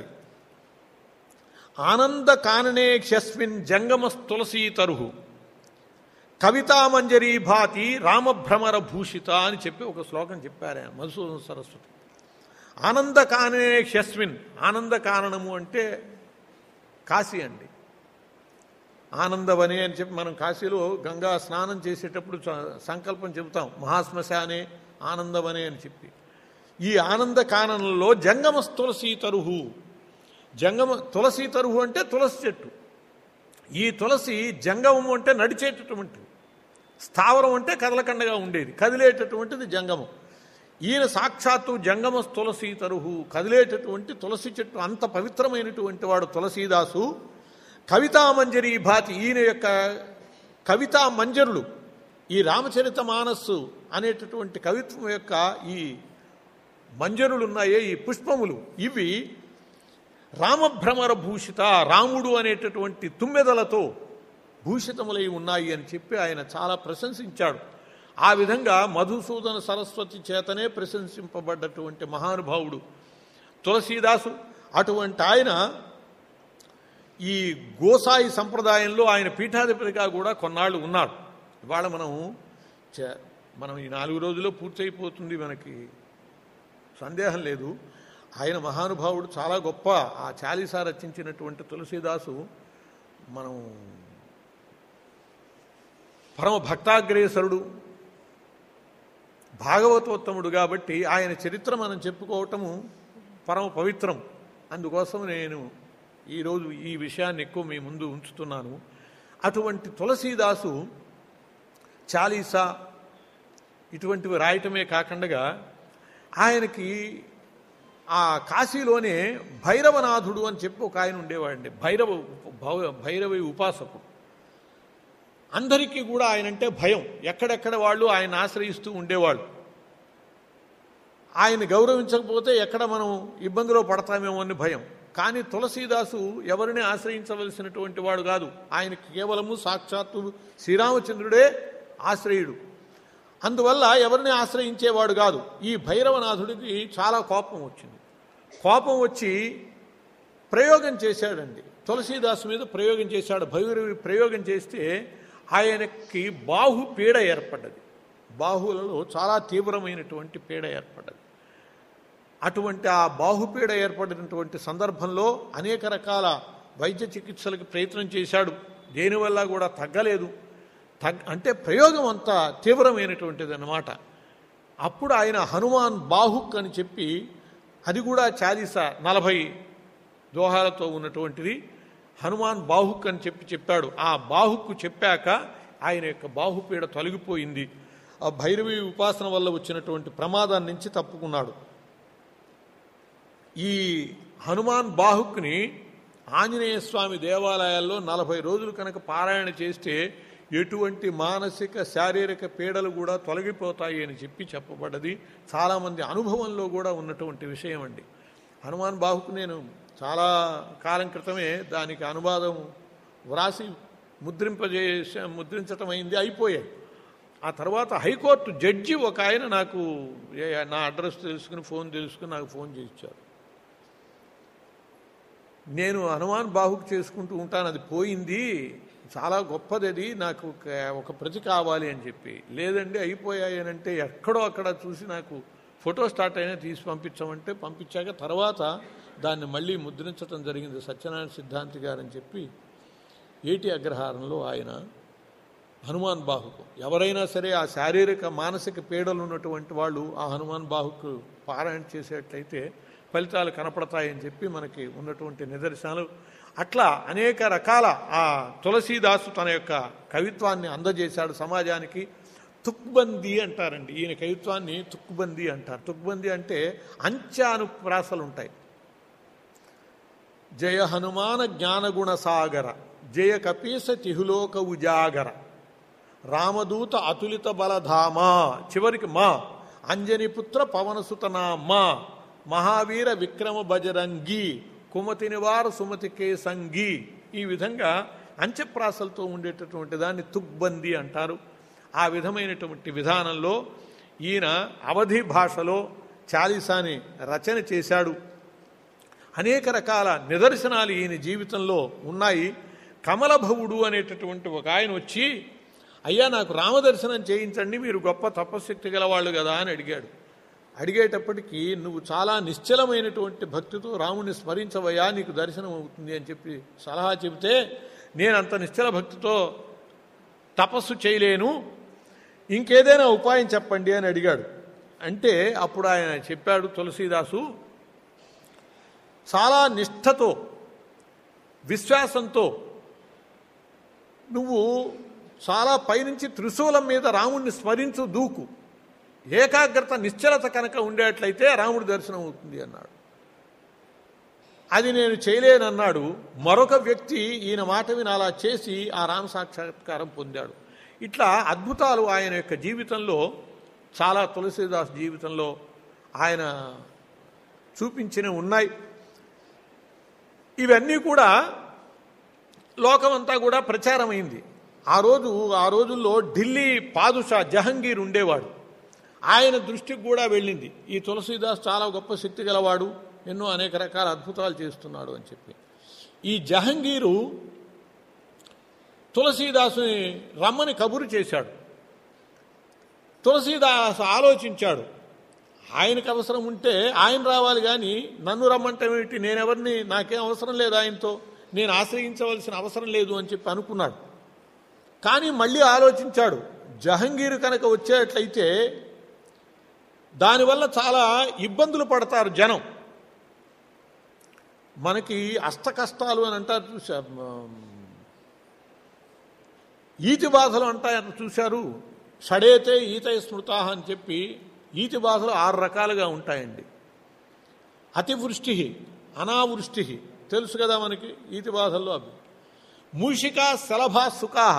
ఆనంద కాననే క్షస్మిన్ జంగమస్తులసీ తరుహు కవితామంజరీ భాతి రామభ్రమర భూషిత అని చెప్పి ఒక శ్లోకం చెప్పారు ఆయన మధుసూదన సరస్వతి ఆనంద కాననే క్షస్మిన్ ఆనంద కారణము అంటే కాశీ అండి ఆనందవనే అని చెప్పి మనం కాశీలో గంగా స్నానం చేసేటప్పుడు చ- సంకల్పం చెబుతాం మహాశ్మశానే ఆనందవనే అని చెప్పి ఈ ఆనంద కానంలో జంగమ తులసీ తరుహు జంగమ తులసీ తరుహు అంటే తులసి చెట్టు ఈ తులసి జంగమము అంటే నడిచేటటువంటి స్థావరం అంటే కదలకండగా ఉండేది కదిలేటటువంటిది జంగమం ఈయన సాక్షాత్తు జంగమ తులసి తరుహు కదిలేటటువంటి తులసి చెట్టు అంత పవిత్రమైనటువంటి వాడు తులసీదాసు కవితామంజరి భాతి ఈయన యొక్క కవితా మంజరులు ఈ రామచరిత మానస్సు అనేటటువంటి కవిత్వం యొక్క ఈ మంజరులు ఉన్నాయే ఈ పుష్పములు ఇవి రామభ్రమర భూషిత రాముడు అనేటటువంటి తుమ్మెదలతో భూషితములై ఉన్నాయి అని చెప్పి ఆయన చాలా ప్రశంసించాడు ఆ విధంగా మధుసూదన సరస్వతి చేతనే ప్రశంసింపబడ్డటువంటి మహానుభావుడు తులసీదాసు అటువంటి ఆయన ఈ గోసాయి సంప్రదాయంలో ఆయన పీఠాధిపతిగా కూడా కొన్నాళ్ళు ఉన్నాడు ఇవాళ మనం చ- మనం ఈ నాలుగు రోజుల్లో పూర్తయిపోతుంది మనకి సందేహం లేదు ఆయన మహానుభావుడు చాలా గొప్ప ఆ చాలీసా రచించినటువంటి తులసీదాసు మనం పరమ భక్తాగ్రేసరుడు భాగవతోత్తముడు కాబట్టి ఆయన చరిత్ర మనం చెప్పుకోవటము పరమ పవిత్రం అందుకోసం నేను ఈరోజు ఈ విషయాన్ని ఎక్కువ మీ ముందు ఉంచుతున్నాను అటువంటి తులసీదాసు చాలీసా ఇటువంటివి రాయటమే కాకుండా ఆయనకి ఆ కాశీలోనే భైరవనాథుడు అని చెప్పి ఒక ఆయన ఉండేవాడండి భైరవ భవ- భైరవి ఉపాసకుడు అందరికీ కూడా ఆయన అంటే భయం ఎక్కడెక్కడ వాళ్ళు ఆయన ఆశ్రయిస్తూ ఉండేవాళ్ళు ఆయన గౌరవించకపోతే ఎక్కడ మనం ఇబ్బందిలో పడతామేమో అని భయం కానీ తులసీదాసు ఎవరిని ఆశ్రయించవలసినటువంటి వాడు కాదు ఆయనకి కేవలము సాక్షాత్తు శ్రీరామచంద్రుడే ఆశ్రయుడు అందువల్ల ఎవరిని ఆశ్రయించేవాడు కాదు ఈ భైరవనాథుడికి చాలా కోపం వచ్చింది కోపం వచ్చి ప్రయోగం చేశాడండి తులసీదాసు మీద ప్రయోగం చేశాడు భైరవి ప్రయోగం చేస్తే ఆయనకి బాహు పీడ ఏర్పడ్డది బాహులలో చాలా తీవ్రమైనటువంటి పీడ ఏర్పడ్డది అటువంటి ఆ బాహుపీడ ఏర్పడినటువంటి సందర్భంలో అనేక రకాల వైద్య చికిత్సలకు ప్రయత్నం చేశాడు దేనివల్ల కూడా తగ్గలేదు తగ్ అంటే ప్రయోగం అంత తీవ్రమైనటువంటిది అన్నమాట అప్పుడు ఆయన హనుమాన్ బాహుక్ అని చెప్పి అది కూడా చాలీస నలభై దోహాలతో ఉన్నటువంటిది హనుమాన్ బాహుక్ అని చెప్పి చెప్పాడు ఆ బాహుక్కు చెప్పాక ఆయన యొక్క బాహుపీడ తొలగిపోయింది ఆ భైరవి ఉపాసన వల్ల వచ్చినటువంటి ప్రమాదాన్ని నుంచి తప్పుకున్నాడు ఈ హనుమాన్ బాహుక్ని ఆంజనేయ స్వామి దేవాలయాల్లో నలభై రోజులు కనుక పారాయణ చేస్తే ఎటువంటి మానసిక శారీరక పీడలు కూడా తొలగిపోతాయి అని చెప్పి చెప్పబడ్డది చాలామంది అనుభవంలో కూడా ఉన్నటువంటి విషయం అండి హనుమాన్ బాహుకు నేను చాలా కాలం క్రితమే దానికి అనువాదం వ్రాసి ముద్రింపజేస ముద్రించటం అయింది అయిపోయాయి ఆ తర్వాత హైకోర్టు జడ్జి ఒక ఆయన నాకు ఏ- నా అడ్రస్ తెలుసుకుని ఫోన్ తెలుసుకుని నాకు ఫోన్ చేయించారు నేను హనుమాన్ బాహుకు చేసుకుంటూ ఉంటాను అది పోయింది చాలా గొప్పది అది నాకు ఒక- ఒక ప్రతి కావాలి అని చెప్పి లేదండి అయిపోయాయి అని అంటే ఎక్కడో అక్కడ చూసి నాకు ఫోటో స్టార్ట్ అయినా తీసి పంపించామంటే పంపించాక తర్వాత దాన్ని మళ్ళీ ముద్రించడం జరిగింది సత్యనారాయణ సిద్ధాంతి గారని చెప్పి ఏటి అగ్రహారంలో ఆయన హనుమాన్ బాహుకు ఎవరైనా సరే ఆ శారీరక మానసిక పీడలు ఉన్నటువంటి వాళ్ళు ఆ హనుమాన్ బాహుకు పారాయణ చేసేట్లయితే ఫలితాలు కనపడతాయని చెప్పి మనకి ఉన్నటువంటి నిదర్శనాలు అట్లా అనేక రకాల ఆ తులసీదాసు తన యొక్క కవిత్వాన్ని అందజేశాడు సమాజానికి తుక్బందీ అంటారండి ఈయన కవిత్వాన్ని తుక్బందీ అంటారు తుక్బందీ అంటే అంత్యానుప్రాసలు ఉంటాయి జయ హనుమాన జ్ఞానగుణ సాగర జయ కపీస తిహులోక ఉజాగర రామదూత అతులిత బలధామ చివరికి మా అంజనిపుత్ర పవనసుతనా మా మహావీర విక్రమ బజరంగి కుమతి నివార సుమతి కేసంగి ఈ విధంగా అంత్యప్రాసలతో ఉండేటటువంటి దాన్ని తుగ్బంది అంటారు ఆ విధమైనటువంటి విధానంలో ఈయన అవధి భాషలో చాలీసాని రచన చేశాడు అనేక రకాల నిదర్శనాలు ఈయన జీవితంలో ఉన్నాయి కమలభవుడు అనేటటువంటి ఒక ఆయన వచ్చి అయ్యా నాకు రామదర్శనం చేయించండి మీరు గొప్ప తపశక్తి గలవాళ్ళు కదా అని అడిగాడు అడిగేటప్పటికీ నువ్వు చాలా నిశ్చలమైనటువంటి భక్తితో రాముని స్మరించవయ్యా నీకు దర్శనం అవుతుంది అని చెప్పి సలహా చెబితే నేను అంత నిశ్చల భక్తితో తపస్సు చేయలేను ఇంకేదైనా ఉపాయం చెప్పండి అని అడిగాడు అంటే అప్పుడు ఆయన చెప్పాడు తులసీదాసు చాలా నిష్ఠతో విశ్వాసంతో నువ్వు చాలా పైనుంచి త్రిశూలం మీద రాముణ్ణి స్మరించు దూకు ఏకాగ్రత నిశ్చలత కనుక ఉండేట్లయితే రాముడి దర్శనం అవుతుంది అన్నాడు అది నేను చేయలేనన్నాడు మరొక వ్యక్తి ఈయన మాట విని అలా చేసి ఆ రామ సాక్షాత్కారం పొందాడు ఇట్లా అద్భుతాలు ఆయన యొక్క జీవితంలో చాలా తులసీదాస్ జీవితంలో ఆయన చూపించిన ఉన్నాయి ఇవన్నీ కూడా లోకమంతా కూడా ప్రచారమైంది ఆ రోజు ఆ రోజుల్లో ఢిల్లీ పాదుషా జహంగీర్ ఉండేవాడు ఆయన దృష్టికి కూడా వెళ్ళింది ఈ తులసీదాస్ చాలా గొప్ప శక్తి గలవాడు ఎన్నో అనేక రకాల అద్భుతాలు చేస్తున్నాడు అని చెప్పి ఈ జహంగీరు తులసీదాసుని రమ్మని కబురు చేశాడు తులసీదాస్ ఆలోచించాడు ఆయనకు అవసరం ఉంటే ఆయన రావాలి కానీ నన్ను రమ్మంటే నేనెవరిని నాకేం అవసరం లేదు ఆయనతో నేను ఆశ్రయించవలసిన అవసరం లేదు అని చెప్పి అనుకున్నాడు కానీ మళ్ళీ ఆలోచించాడు జహంగీర్ కనుక వచ్చేట్లయితే దానివల్ల చాలా ఇబ్బందులు పడతారు జనం మనకి అష్ట కష్టాలు అని అంటారు చూసా ఈతి బాధలు అంటారు చూశారు షడేతే ఈత స్మృత అని చెప్పి ఈతి బాధలు ఆరు రకాలుగా ఉంటాయండి అతివృష్టి అనావృష్టి తెలుసు కదా మనకి ఈతి బాధల్లో అవి మూషిక శలభ సుఖా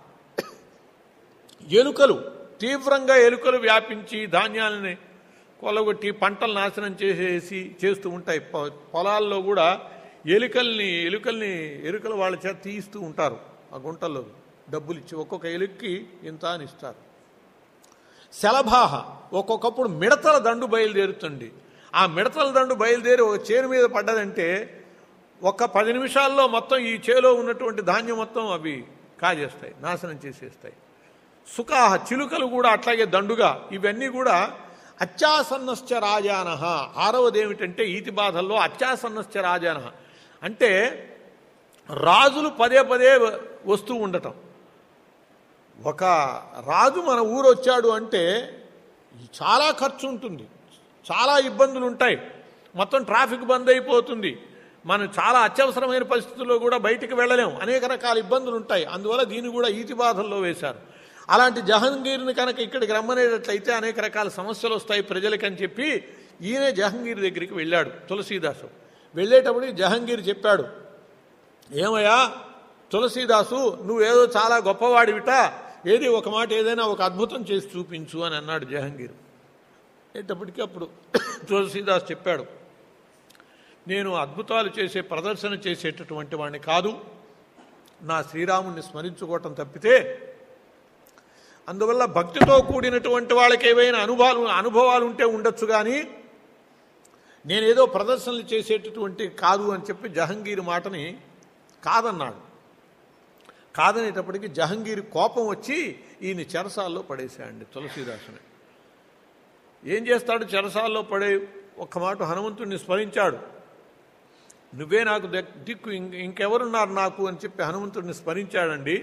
ఎలుకలు తీవ్రంగా ఎలుకలు వ్యాపించి ధాన్యాలని కొలగొట్టి పంటలు నాశనం చేసేసి చేస్తూ ఉంటాయి పొ- పొలాల్లో కూడా ఎలుకల్ని ఎలుకల్ని ఎలుకలు వాళ్ళ చేత తీయిస్తూ ఉంటారు ఆ గుంటల్లో డబ్బులు ఇచ్చి ఒక్కొక్క ఎలుక్కి ఇంత అని ఇస్తారు శలభాహ ఒక్కొక్కప్పుడు మిడతల దండు బయలుదేరుతుంది ఆ మిడతల దండు బయలుదేరి ఒక చేను మీద పడ్డదంటే ఒక పది నిమిషాల్లో మొత్తం ఈ చేలో ఉన్నటువంటి ధాన్యం మొత్తం అవి కాజేస్తాయి నాశనం చేసేస్తాయి సుఖాహ చిలుకలు కూడా అట్లాగే దండుగా ఇవన్నీ కూడా అత్యాసన్నశ్చ రాజాన ఆరవది ఏమిటంటే ఈతి బాధల్లో అత్యాసన్నశ్చ రాజాన అంటే రాజులు పదే పదే వస్తూ ఉండటం ఒక రాజు మన ఊరు వచ్చాడు అంటే చాలా ఖర్చు ఉంటుంది చాలా ఇబ్బందులు ఉంటాయి మొత్తం ట్రాఫిక్ బంద్ అయిపోతుంది మనం చాలా అత్యవసరమైన పరిస్థితుల్లో కూడా బయటికి వెళ్ళలేం అనేక రకాల ఇబ్బందులు ఉంటాయి అందువల్ల దీన్ని కూడా ఈతి బాధల్లో వేశారు అలాంటి జహంగీర్ని కనుక ఇక్కడికి రమ్మనేటట్లయితే అనేక రకాల సమస్యలు వస్తాయి ప్రజలకని చెప్పి ఈయనే జహంగీర్ దగ్గరికి వెళ్ళాడు తులసీదాసు వెళ్ళేటప్పుడు జహంగీర్ చెప్పాడు ఏమయ్యా తులసీదాసు నువ్వేదో చాలా గొప్పవాడివిట ఏది ఒక మాట ఏదైనా ఒక అద్భుతం చేసి చూపించు అని అన్నాడు జహంగీర్ అనేటప్పటికీ అప్పుడు తులసీదాస్ చెప్పాడు నేను అద్భుతాలు చేసే ప్రదర్శన చేసేటటువంటి వాడిని కాదు నా శ్రీరాముణ్ణి స్మరించుకోవటం తప్పితే అందువల్ల భక్తితో కూడినటువంటి వాళ్ళకి ఏవైనా అనుభవాలు అనుభవాలు ఉంటే ఉండొచ్చు కానీ నేనేదో ప్రదర్శనలు చేసేటటువంటి కాదు అని చెప్పి జహంగీర్ మాటని కాదన్నాడు కాదనేటప్పటికి జహంగీర్ కోపం వచ్చి ఈయన చెరసాల్లో పడేశాయండి తులసీదాసుని ఏం చేస్తాడు చెరసాల్లో పడే ఒక్క మాట హనుమంతుడిని స్మరించాడు నువ్వే నాకు దక్- దిక్కు ఇంక- ఇంకెవరున్నారు నాకు అని చెప్పి హనుమంతుడిని స్మరించాడండి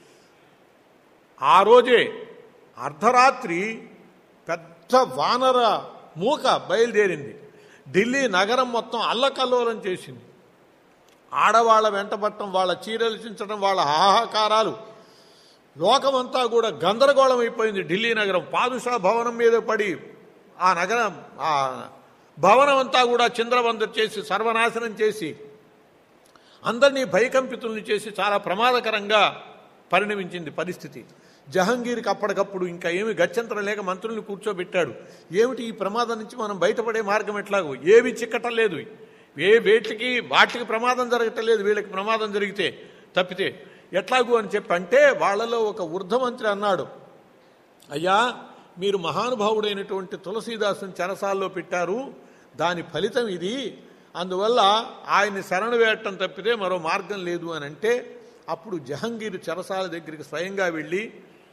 ఆ రోజే అర్ధరాత్రి పెద్ద వానర మూక బయలుదేరింది ఢిల్లీ నగరం మొత్తం అల్లకల్లోలం చేసింది ఆడవాళ్ళ వెంటబట్టం వాళ్ళ చీరలు చించడం వాళ్ళ హాహాకారాలు లోకమంతా కూడా గందరగోళం అయిపోయింది ఢిల్లీ నగరం పాదుషా భవనం మీద పడి ఆ నగరం ఆ భవనం అంతా కూడా చింద్రబందర్ చేసి సర్వనాశనం చేసి అందరినీ భయకంపితుల్ని చేసి చాలా ప్రమాదకరంగా పరిణమించింది పరిస్థితి జహంగీర్కి అప్పటికప్పుడు ఇంకా ఏమి గత్యంతరం లేక మంత్రుల్ని కూర్చోబెట్టాడు ఏమిటి ఈ ప్రమాదం నుంచి మనం బయటపడే మార్గం ఎట్లాగో ఏవి చిక్కటం లేదు ఏ వేటికి వాటికి ప్రమాదం జరగటం లేదు వీళ్ళకి ప్రమాదం జరిగితే తప్పితే ఎట్లాగూ అని చెప్పి అంటే వాళ్ళలో ఒక వృద్ధమంత్రి అన్నాడు అయ్యా మీరు మహానుభావుడైనటువంటి తులసీదాసుని చెరసాల్లో పెట్టారు దాని ఫలితం ఇది అందువల్ల ఆయన్ని శరణు వేయటం తప్పితే మరో మార్గం లేదు అని అంటే అప్పుడు జహంగీర్ చెరసాల దగ్గరికి స్వయంగా వెళ్ళి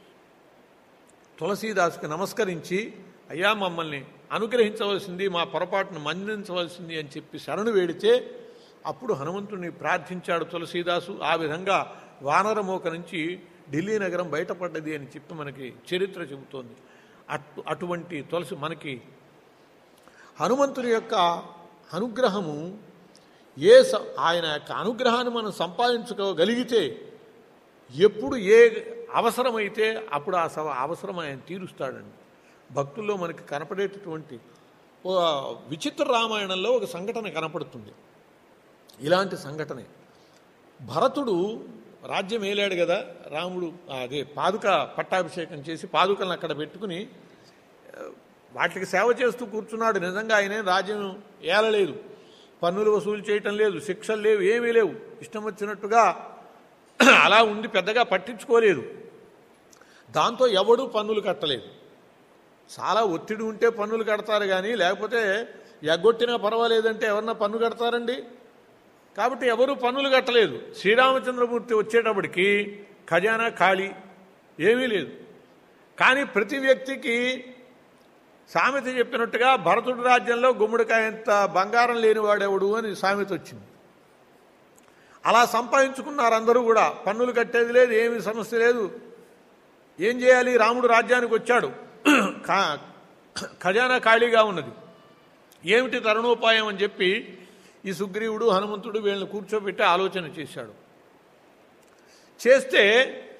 తులసీదాసుకి నమస్కరించి అయ్యా మమ్మల్ని అనుగ్రహించవలసింది మా పొరపాటును మన్నించవలసింది అని చెప్పి శరణు వేడితే అప్పుడు హనుమంతుడిని ప్రార్థించాడు తులసీదాసు ఆ విధంగా వానరమోక నుంచి ఢిల్లీ నగరం బయటపడ్డది అని చెప్పి మనకి చరిత్ర చెబుతోంది అటు అటువంటి తులసి మనకి హనుమంతుని యొక్క అనుగ్రహము ఏ స- ఆయన యొక్క అనుగ్రహాన్ని మనం సంపాదించుకోగలిగితే ఎప్పుడు ఏ అవసరమైతే అప్పుడు ఆ సవ అవసరం ఆయన తీరుస్తాడండి భక్తుల్లో మనకి కనపడేటటువంటి ఒక విచిత్ర రామాయణంలో ఒక సంఘటన కనపడుతుంది ఇలాంటి సంఘటనే భరతుడు రాజ్యం ఏలాడు కదా రాముడు అదే పాదుక పట్టాభిషేకం చేసి పాదుకలను అక్కడ పెట్టుకుని ఆ, వాటికి సేవ చేస్తూ కూర్చున్నాడు నిజంగా ఆయనే రాజ్యం ఏలలేదు పన్నులు వసూలు చేయటం లేదు శిక్షలు లేవు ఏమీ లేవు ఇష్టం వచ్చినట్టుగా అలా ఉండి పెద్దగా పట్టించుకోలేదు దాంతో ఎవడూ పన్నులు కట్టలేదు చాలా ఒత్తిడి ఉంటే పన్నులు కడతారు కానీ లేకపోతే ఎగ్గొట్టినా పర్వాలేదంటే ఎవరన్నా పన్ను కడతారండి కాబట్టి ఎవరూ పన్నులు కట్టలేదు శ్రీరామచంద్రమూర్తి వచ్చేటప్పటికి ఖజానా ఖాళీ ఏమీ లేదు కానీ ప్రతి వ్యక్తికి సామెత చెప్పినట్టుగా భరతుడి రాజ్యంలో గుమ్మడికాయంత బంగారం లేనివాడెవడు అని సామెత వచ్చింది అలా సంపాదించుకున్నారు అందరూ కూడా పన్నులు కట్టేది లేదు ఏమీ సమస్య లేదు ఏం చేయాలి రాముడు రాజ్యానికి వచ్చాడు కా- ఖజానా ఖాళీగా ఉన్నది ఏమిటి తరుణోపాయం అని చెప్పి ఈ సుగ్రీవుడు హనుమంతుడు వీళ్ళని కూర్చోబెట్టి ఆలోచన చేశాడు చేస్తే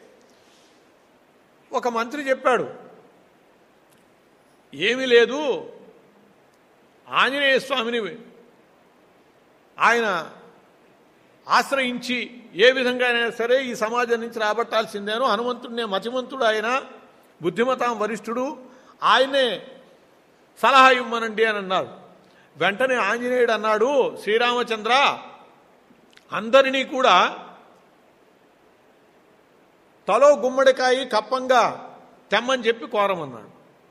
ఒక మంత్రి చెప్పాడు ఏమీ లేదు ఆంజనేయ స్వామిని ఆయన ఆశ్రయించి ఏ విధంగా అయినా సరే ఈ సమాజం నుంచి రాబట్టాల్సిందేనో హనుమంతుడినే మతిమంతుడు ఆయన బుద్ధిమతాం వరిష్ఠుడు ఆయనే సలహా ఇవ్వమనండి అని అన్నారు వెంటనే ఆంజనేయుడు అన్నాడు శ్రీరామచంద్ర అందరినీ కూడా తలో గుమ్మడికాయ కప్పంగా తెమ్మని చెప్పి కోరమన్నాడు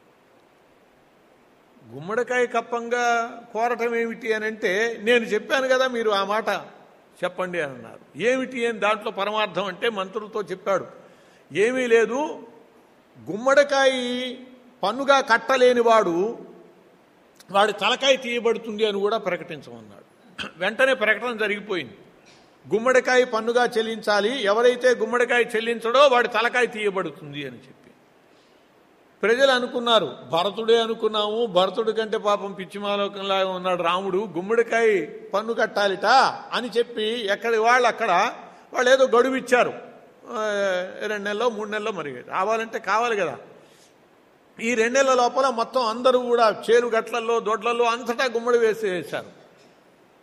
గుమ్మడికాయ కప్పంగా కోరటం ఏమిటి అని అంటే నేను చెప్పాను కదా మీరు ఆ మాట చెప్పండి అని అన్నారు ఏమిటి అని దాంట్లో పరమార్థం అంటే మంత్రులతో చెప్పాడు ఏమీ లేదు గుమ్మడికాయ పన్నుగా కట్టలేనివాడు వాడి తలకాయ తీయబడుతుంది అని కూడా ప్రకటించమన్నాడు వెంటనే ప్రకటన జరిగిపోయింది గుమ్మడికాయ పన్నుగా చెల్లించాలి ఎవరైతే గుమ్మడికాయ చెల్లించడో వాడి తలకాయ తీయబడుతుంది అని చెప్పి ప్రజలు అనుకున్నారు భరతుడే అనుకున్నాము భరతుడి కంటే పాపం పిచ్చిమాలోకంలాగా ఉన్నాడు రాముడు గుమ్మడికాయ పన్ను కట్టాలిట అని చెప్పి ఎక్కడి వాళ్ళు అక్కడ వాళ్ళు ఏదో గడువు ఇచ్చారు ఆ, రెండు నెలలో మూడు నెలల్లో మరి రావాలంటే కావాలి కదా ఈ రెండు నెలల లోపల మొత్తం అందరూ కూడా చేరు గట్లల్లో దొడ్లలో అంతటా గుమ్మడి వేసి వేశారు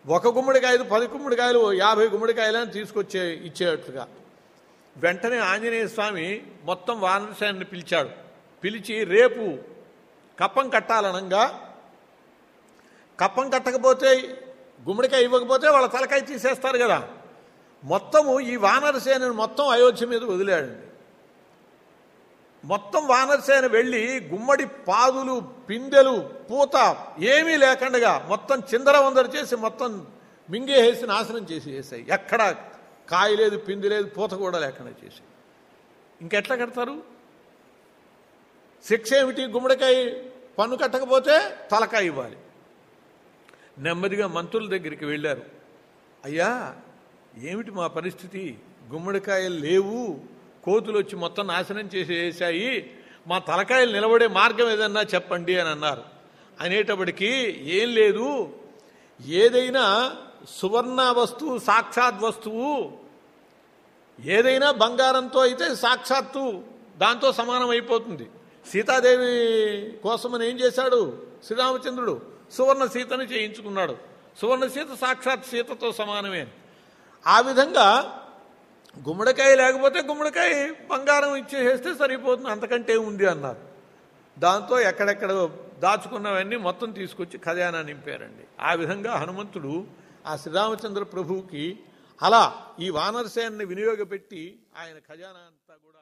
ఒక గుమ్మడికాయలు పది గుమ్మడికాయలు యాభై గుమ్మడికాయలని తీసుకొచ్చే ఇచ్చేటట్టుగా వెంటనే ఆంజనేయ స్వామి మొత్తం వానరసేనని పిలిచాడు పిలిచి రేపు కప్పం కట్టాలనంగా కప్పం కట్టకపోతే గుమ్మడికాయ ఇవ్వకపోతే వాళ్ళ తలకాయ తీసేస్తారు కదా మొత్తము ఈ వానరసేనని మొత్తం అయోధ్య మీద వదిలాడండి మొత్తం వానరసేన వెళ్ళి గుమ్మడి పాదులు పిందెలు పూత ఏమీ లేకుండా మొత్తం చిందరవందర చేసి మొత్తం మింగేసి నాశనం చేసి వేసాయి ఎక్కడ కాయ లేదు పిండి లేదు పూత కూడా లేకుండా చేసి ఇంకెట్లా కడతారు శిక్ష ఏమిటి గుమ్మడికాయ పన్ను కట్టకపోతే తలకాయ ఇవ్వాలి నెమ్మదిగా మంత్రుల దగ్గరికి వెళ్ళారు అయ్యా ఏమిటి మా పరిస్థితి గుమ్మడికాయలు లేవు కోతులు వచ్చి మొత్తం నాశనం చేసి వేసాయి మా తలకాయలు నిలబడే మార్గం ఏదన్నా చెప్పండి అని అన్నారు అనేటప్పటికీ ఏం లేదు ఏదైనా సువర్ణ వస్తువు సాక్షాత్ వస్తువు ఏదైనా బంగారంతో అయితే సాక్షాత్తు దాంతో సమానం అయిపోతుంది సీతాదేవి కోసమని ఏం చేశాడు శ్రీరామచంద్రుడు సువర్ణ సీతను చేయించుకున్నాడు సువర్ణ సీత సాక్షాత్ సీతతో సమానమే ఆ విధంగా గుమ్మడికాయ లేకపోతే గుమ్మడికాయ బంగారం ఇచ్చేసేస్తే సరిపోతుంది అంతకంటే ఉంది అన్నారు దాంతో ఎక్కడెక్కడ దాచుకున్నవన్నీ మొత్తం తీసుకొచ్చి ఖజానా నింపారండి ఆ విధంగా హనుమంతుడు ఆ శ్రీరామచంద్ర ప్రభువుకి అలా ఈ వానరసేనని వినియోగపెట్టి ఆయన ఖజానా అంతా కూడా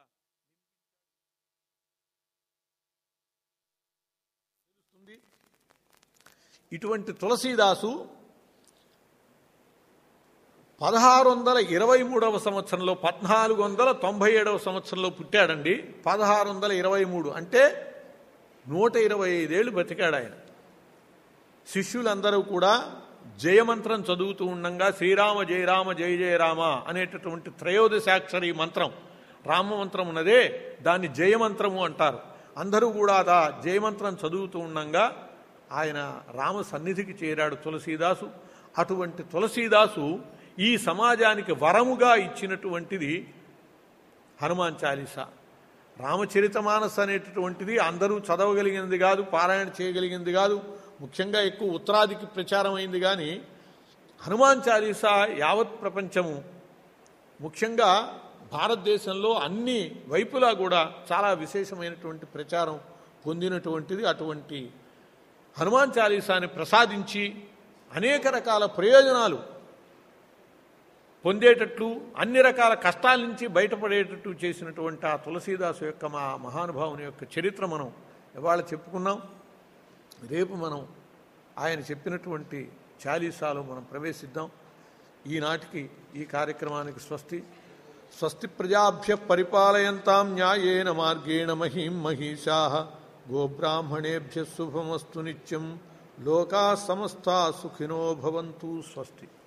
తెలుస్తుంది. ఇటువంటి తులసీదాసు పదహారు వందల ఇరవై మూడవ సంవత్సరంలో పద్నాలుగు వందల తొంభై ఏడవ సంవత్సరంలో పుట్టాడండి పదహారు వందల ఇరవై మూడు అంటే నూట ఇరవై ఐదేళ్లు బతికాడు ఆయన శిష్యులందరూ కూడా జయమంత్రం చదువుతూ ఉండంగా శ్రీరామ జయరామ జయ జయ రామ అనేటటువంటి త్రయోదశాక్షరి మంత్రం రామమంత్రం ఉన్నదే దాన్ని జయమంత్రము అంటారు అందరూ కూడా ఆ జయమంత్రం చదువుతూ ఉండంగా ఆయన రామ సన్నిధికి చేరాడు తులసీదాసు అటువంటి తులసీదాసు ఈ సమాజానికి వరముగా ఇచ్చినటువంటిది హనుమాన్ చాలీసా రామచరితమానస్ అనేటటువంటిది అందరూ చదవగలిగినది కాదు పారాయణ చేయగలిగింది కాదు ముఖ్యంగా ఎక్కువ ఉత్తరాదికి ప్రచారం అయింది కానీ హనుమాన్ చాలీసా యావత్ ప్రపంచము ముఖ్యంగా భారతదేశంలో అన్ని వైపులా కూడా చాలా విశేషమైనటువంటి ప్రచారం పొందినటువంటిది అటువంటి హనుమాన్ చాలీసాని ప్రసాదించి అనేక రకాల ప్రయోజనాలు పొందేటట్లు అన్ని రకాల కష్టాల నుంచి బయటపడేటట్టు చేసినటువంటి ఆ తులసీదాసు యొక్క మా మహానుభావుని యొక్క చరిత్ర మనం ఇవాళ చెప్పుకున్నాం రేపు మనం ఆయన చెప్పినటువంటి చాలీసాలు మనం ప్రవేశిద్దాం ఈనాటికి ఈ కార్యక్రమానికి స్వస్తి స్వస్తి ప్రజాభ్య పరిపాలయంతాం న్యాయేన మార్గేణ మహీం మహిషా గోబ్రాహ్మణేభ్య శుభమస్తు నిత్యం లోకా సమస్తా సుఖినో భవంతు స్వస్తి